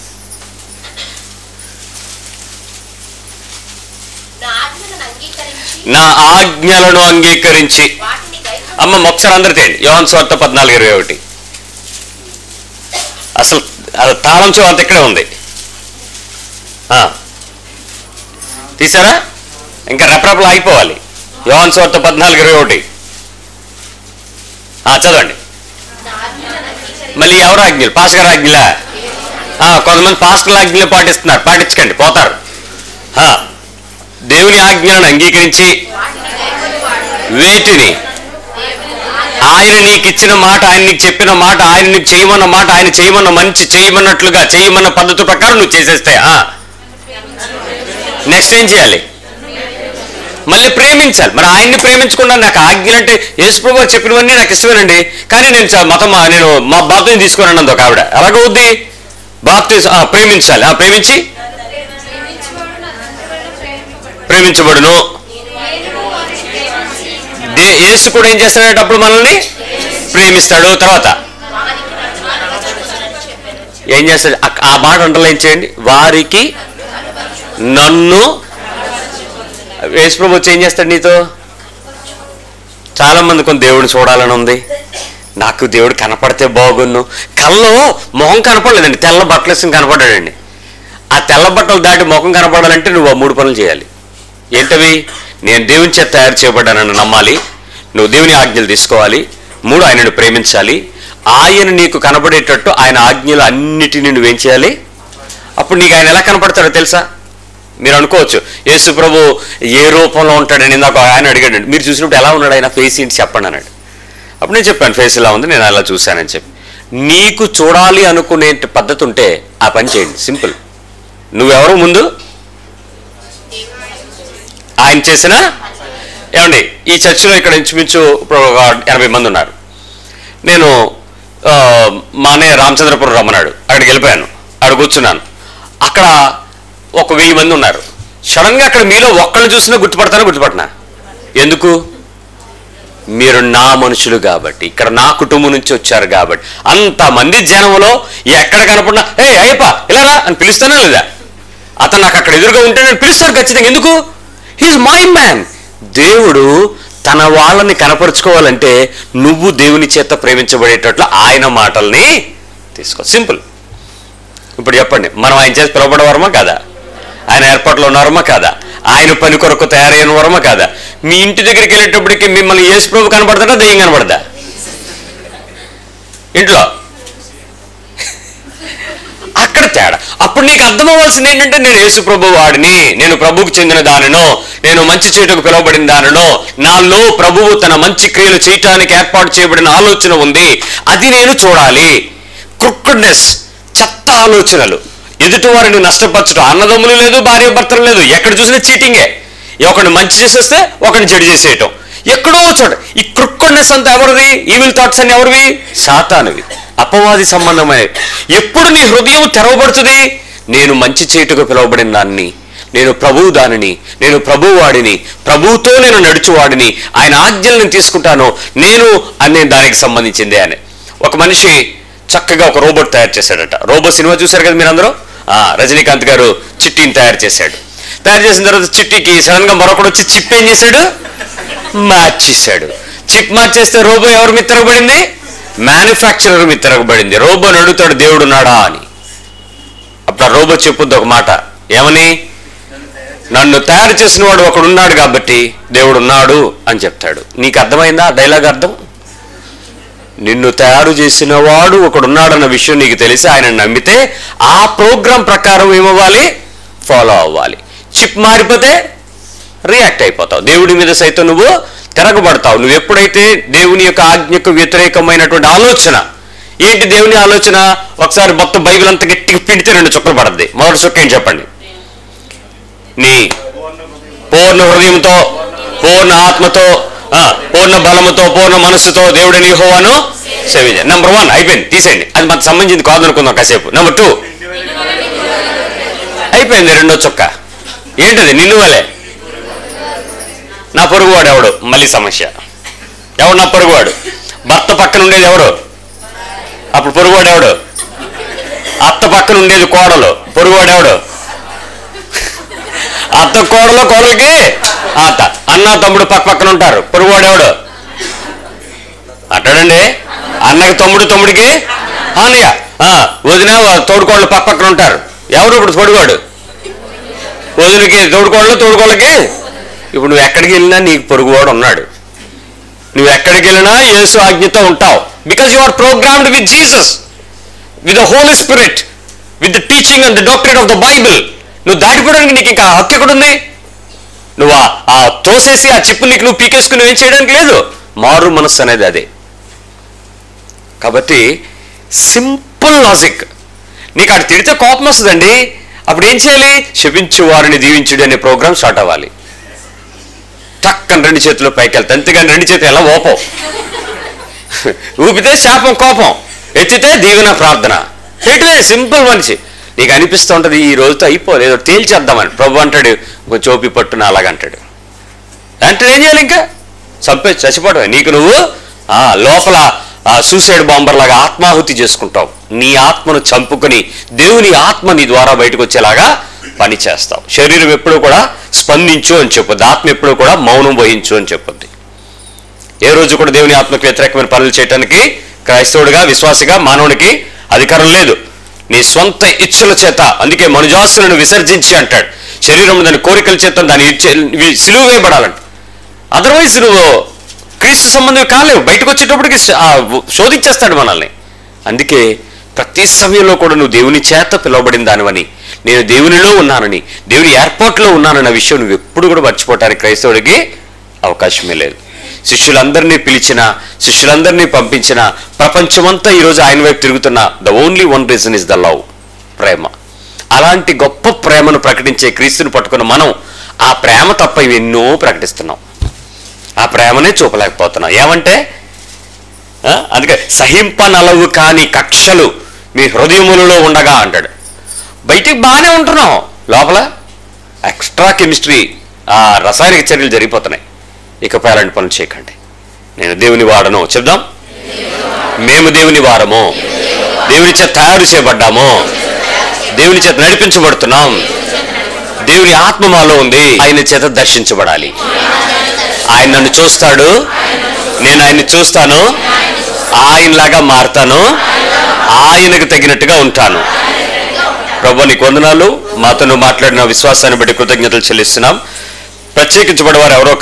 నా ఆజ్ఞలను అంగీకరించి నా ఆజ్ఞలను అంగీకరించి వాటిని గైకొన అమ్మ ఒకసారి అందరు తేండి యోహన్ స్వార్థ పద్నాలుగు ఇరవై ఒకటి అసలు అది తాళం చెవు అంత ఇక్కడే ఉంది ఆ. తీసారా ఇంకా రెపరెపలు ఆగిపోవాలి యోహన్ స్వార్థ పద్నాలుగు ఇరవై ఒకటి ఆ, చదవండి నా ఆజ్ఞలను అంగీకరించి మళ్ళీ ఎవరు ఆజ్ఞలు పాస్టర్ ఆజ్ఞలా ఆ, కొంతమంది పాస్టర్ల ఆజ్ఞలు పాటిస్తున్నారు పాటించకండి పోతారు ఆ, దేవుని ఆజ్ఞలను అంగీకరించి వాటిని గైకొని వాడు వేటిని ఆయన నీకు ఇచ్చిన మాట ఆయన నీకు చెప్పిన మాట ఆయన నీకు చేయమన్న మాట ఆయన చేయమన్న మంచి చేయమన్నట్లుగా చేయమన్న పద్ధతి ప్రకారం నువ్వు చేసేస్తే నెక్స్ట్ ఏం చేయాలి మళ్ళీ ప్రేమించాలి మరి ఆయన్ని ప్రేమించకుండా నాకు ఆజ్ఞలు అంటే యేసుప్రభు వారు చెప్పినవన్నీ నాకు ఇష్టమేనండి కానీ నేను చ- మతం మా- నేను మా బాప్తిని తీసుకున్నాను ఒక ఆవిడ ఎలాగవుద్ది బాప్తి ప్రేమించాలి ఆ, ప్రేమించి ప్రేమించబడును దే యేసు కూడా ఏం చేస్తాడంటే అప్పుడు మనల్ని ప్రేమిస్తాడు తర్వాత వారికి నచ్చునని చెప్పాను ఏం చేస్తాడు ఆ- ఆ మాట అండర్లైన్ చేయండి వారికి నన్ను యేసుప్రభు వచ్చి ఏం చేస్తాడు నీతో చాలా మంది కొన్ని దేవుడిని చూడాలని ఉంది నాకు దేవుడు కనపడితే బాగున్ను కల్లో మొహం కనపడలేదండి తెల్ల బట్టలు వేసుకుని కనపడ్డాడండి ఆ తెల్ల బట్టలు దాటి ముఖం కనపడాలంటే నువ్వు ఆ మూడు పనులు చేయాలి ఏంటవి నేను దేవుని చేత తయారు చేయబడ్డానని నమ్మాలి నువ్వు దేవుని ఆజ్ఞలు తీసుకోవాలి మూడు ఆయనను ప్రేమించాలి ఆయన నీకు కనబడేటట్టు ఆయన ఆజ్ఞలు అన్నిటిని నువ్వేం చేయాలి అప్పుడు నీకు ఆయన ఎలా కనపడతాడో తెలుసా మీరు అనుకోవచ్చు యేసు ప్రభు ఏ రూపంలో ఉంటాడని ఇందాక ఆయన అడిగాడు మీరు చూసినప్పుడు ఎలా ఉన్నాడు ఆయన ఫేస్ ఏంటి చెప్పండి అన్నాడు అప్పుడు నేను చెప్పాను ఫేస్ ఇలా ఉంది నేను అలా చూశానని చెప్పి నీకు చూడాలి అనుకునే పద్ధతి ఉంటే ఆ పని చేయండి సింపుల్ నువ్వెవరు ముందు ఆయన చేసిన ఏమండి ఈ చర్చిలో ఇక్కడ ఇంచుమించు ఇప్పుడు ఒక ఎనభై మంది ఉన్నారు నేను ఆ, మా అన్నయ్య రామచంద్రపురం రమ్మన్నాడు అక్కడికి వెళ్ళిపోయాను అక్కడ కూర్చున్నాను అక్కడ ఒక వెయ్యి మంది ఉన్నారు సడన్గా అక్కడ మీలో ఒక్కళ్ళు చూసినా గుర్తుపడతానా గుర్తుపడనా ఎందుకు మీరు నా మనుషులు కాబట్టి ఇక్కడ నా కుటుంబం నుంచి వచ్చారు కాబట్టి అంతమంది జనంలో ఎక్కడ కనపడినా ఏ అయ్యప్ప ఇలా రా" అని పిలుస్తానా లేదా అతను నాకు అక్కడ ఎదురుగా ఉంటే నేను పిలుస్తాను ఖచ్చితంగా ఎందుకు హీజ్ మై మ్యాన్ దేవుడు తన వాళ్ళని కనపరుచుకోవాలంటే నువ్వు దేవుని చేత ప్రేమించబడేటట్లు ఆయన మాటల్ని తీసుకో సింపుల్ ఇప్పుడు చెప్పండి మనం ఆయన చేసి పిలువబడవరమా కాదా ఆయన ఏర్పాట్లో ఉన్నవరమా కాదా ఆయన పని కొరకు తయారైన వరమా కాదా మీ ఇంటి దగ్గరికి వెళ్ళేటప్పటికి మిమ్మల్ని యేసు ప్రభు కనబడతాడా దెయ్యం కనబడదా ఇంట్లో అక్కడ తేడా అప్పుడు నీకు అర్థం అవ్వాల్సింది ఏంటంటే నేను యేసు ప్రభు వాడిని నేను ప్రభువుకు చెందిన దానినో నేను మంచి చేయటకు పిలువబడిన దానినో నాలో ప్రభువు తన మంచి క్రియలు చేయటానికి ఏర్పాటు చేయబడిన ఆలోచన ఉంది అది నేను చూడాలి క్రుక్కుడ్నెస్ చెత్త ఆలోచనలు ఎదుటి వారిని నష్టపరచడం అన్నదమ్ములు లేదు భార్య భర్తలు లేదు ఎక్కడ చూసినా చీటింగే ఒకడిని మంచి చేసేస్తే ఒకడిని చెడు చేసేయటం ఎక్కడో చోట ఈ క్రుక్కుడ్నెస్ అంతా ఎవరిది ఈవిల్ థాట్స్ అన్ని ఎవరివి సాతానువి అపవాది సంబంధమైనవి ఎప్పుడు నీ హృదయం తెరవబడుతుంది నేను మంచి చేటుకు పిలువబడిన దాన్ని నేను ప్రభువు దానిని నేను ప్రభువు వాడిని ప్రభువుతో నేను నడుచువాడిని ఆయన ఆజ్ఞలను తీసుకుంటాను నేను అనే దానికి సంబంధించిందే అని ఒక మనిషి చక్కగా ఒక రోబోట్ తయారు చేశాడట రోబో సినిమా చూశారు కదా మీరందరూ ఆ, రజనీకాంత్ గారు చిట్టిని తయారు చేశాడు తయారు చేసిన తర్వాత చిట్టికి సడన్ గా మరొకడు వచ్చి చిప్ ఏం చేశాడు మార్చేశాడు చిప్ మార్చేస్తే రోబో ఎవరి మీద తిరగబడింది మ్యానుఫ్యాక్చరర్ మీద తిరగబడింది రోబో అడుగుతాడు దేవుడు నాడా అని అప్పుడు ఆ రోబో చెప్పుద్ది ఒక మాట ఏమని నన్ను తయారు చేసిన వాడు ఒకడు ఉన్నాడు కాబట్టి దేవుడు ఉన్నాడు అని చెప్తాడు నీకు అర్థమైందా ఆ డైలాగ్ అర్థం నిన్ను తయారు చేసిన వాడు ఒకడున్నాడన్న విషయం నీకు తెలిసి ఆయన నమ్మితే ఆ ప్రోగ్రాం ప్రకారం ఏమవ్వాలి ఫాలో అవ్వాలి చిప్ మారిపోతే రియాక్ట్ అయిపోతావు దేవుడి మీద సైతం నువ్వు తిరగబడతావు నువ్వు ఎప్పుడైతే దేవుని యొక్క ఆజ్ఞకు వ్యతిరేకమైనటువంటి ఆలోచన ఏంటి దేవుని ఆలోచన ఒకసారి మొత్తం బైబిల్ అంతా గట్టిగా పిండితే రెండు చుక్కలు పడద్ది మొదటి చుక్క ఏం చెప్పండి నీ పూర్ణ హృదయంతో పూర్ణ ఆత్మతో ఆ, పూర్ణ బలముతో పూర్ణ మనస్సుతో దేవుడిని యెహోవాను సేవించ నెంబర్ వన్ అయిపోయింది తీసేయండి అది మనకు సంబంధించింది కాదు అనుకుందాం కాసేపు నెంబర్ టూ అయిపోయింది రెండో చొక్క ఏంటది నిన్ను వలే నా పొరుగువాడు ఎవడు మళ్ళీ సమస్య ఎవడు నా పొరుగువాడు భర్త పక్కన ఉండేది ఎవరు అప్పుడు పొరుగువాడు ఎవడు అత్త పక్కన ఉండేది కోడలు పొరుగువాడు ఎవడు అత్త కోడలు కోడలికి అత్త అన్న తమ్ముడు పక్క పక్కన ఉంటారు పొరుగువాడు ఎవడు అంటాడండి అన్నకి తమ్ముడు తమ్ముడికి అన్నయ్య ఆ, వదిన తోడుకోళ్ళు పక్క పక్కన ఉంటారు ఎవరు ఇప్పుడు పొడుగాడు వదినకి తోడుకోళ్ళు తోడుకోళ్ళకి ఇప్పుడు నువ్వు ఎక్కడికి వెళ్ళినా నీకు పొరుగువాడు ఉన్నాడు నువ్వు ఎక్కడికి వెళ్ళినా యేసు ఆజ్ఞతో ఉంటావు because you are programmed with Jesus with the Holy Spirit with the teaching and the doctorate of the Bible నువ్వు దాటిపోవడానికి నీకు ఇంకా హక్కు ఎక్కడుంది నువ్వు ఆ- ఆ తోసేసి ఆ చిప్పు నీకు నువ్వు పీకేసుకుని ఏం చేయడానికి లేదు మారు మనస్సు అనేది అదే కాబట్టి సింపుల్ లాజిక్ నీకు అటు తిడితే కోపం వస్తుందండి అప్పుడు ఏం చేయాలి శపించు వారిని దీవించుడు అనే ప్రోగ్రామ్ స్టార్ట్ అవ్వాలి టక్కని రెండు చేతులు పైకి వెళ్తాయి అంతేగాని రెండు చేతులు ఎలా ఓపం ఊపితే శాపం కోపం ఎత్తితే దీవెన ప్రార్థన ఏంటిదే సింపుల్ మనిషి నీకు అనిపిస్తూ ఉంటుంది ఈ రోజుతో అయిపోలేదు ఏదో తేల్చేద్దామని ప్రభు అంటాడు కొంచెం చోపి పట్టున అలాగంటాడు అంటే ఏం చేయాలి ఇంకా చంపే చచ్చిపోవడమే నీకు నువ్వు ఆ లోపల ఆ సూసైడ్ బాంబర్ లాగా ఆత్మాహుతి చేసుకుంటావు నీ ఆత్మను చంపుకొని దేవుని ఆత్మ నీ ద్వారా బయటకు వచ్చేలాగా పని చేస్తావు శరీరం ఎప్పుడూ కూడా స్పందించు అని చెప్పొద్ది ఆత్మ ఎప్పుడూ కూడా మౌనం వహించు అని చెప్పొద్ది ఏ రోజు కూడా దేవుని ఆత్మకు వ్యతిరేకమైన పనులు చేయడానికి క్రైస్తవుడిగా విశ్వాసిగా మానవునికి అధికారం లేదు నీ స్వంత ఇచ్ఛల చేత అందుకే మనుజాసులను విసర్జించి అంటాడు శరీరం దాని కోరికల చేత దాని ఇచ్చ- ఇవి సిలువ వేయబడాలంట అదర్వైజ్ నువ్వు క్రీస్తు సంబంధం కాలేవు బయటకు వచ్చేటప్పటికి శ- ఆ శోధించేస్తాడు మనల్ని అందుకే ప్రతి సమయంలో కూడా నువ్వు దేవుని చేత పిలువబడిన దానివని నేను దేవునిలో ఉన్నానని దేవుని ఏర్పాట్లో ఉన్నానన్న విషయం నువ్వు ఎప్పుడు కూడా మర్చిపోవటానికి క్రైస్తవుడికి అవకాశమే లేదు శిష్యులందరినీ పిలిచిన శిష్యులందరినీ పంపించిన ప్రపంచమంతా ఈరోజు ఆయన వైపు తిరుగుతున్న the only one reason is the love ప్రేమ అలాంటి గొప్ప ప్రేమను ప్రకటించే క్రీస్తుని పట్టుకున్న మనం ఆ ప్రేమ తప్ప ఇవి ఎన్నో ప్రకటిస్తున్నాం ఆ ప్రేమనే చూపలేకపోతున్నాం ఏమంటే ఆ? అందుకే సహింపనలవు కాని కక్షలు మీ హృదయములలో ఉండగా అంటాడు బయటికి బాగానే ఉంటున్నాం లోపల ఎక్స్ట్రా కెమిస్ట్రీ ఆ రసాయనిక చర్యలు జరిగిపోతున్నాయి ఇకపై అలాంటి పనులు చేయకండి నేను దేవుని వాడను చెప్దాం మేము దేవుని వారము దేవుని చేత తయారు చేయబడ్డాము దేవుని చేత నడిపించబడుతున్నాం దేవుని ఆత్మ మాలో ఉంది ఆయన చేత దర్శించబడాలి ఆయన నన్ను చూస్తాడు నేను ఆయన్ని చూస్తాను ఆయనలాగా మారుతాను ఆయనకు తగినట్టుగా ఉంటాను ప్రభు నీకు వందనాలు మాతో నువ్వు మాట్లాడిన విశ్వాసాన్ని బట్టి కృతజ్ఞతలు చెల్లిస్తున్నాం ప్రత్యేకించబడి వారు ఎవరో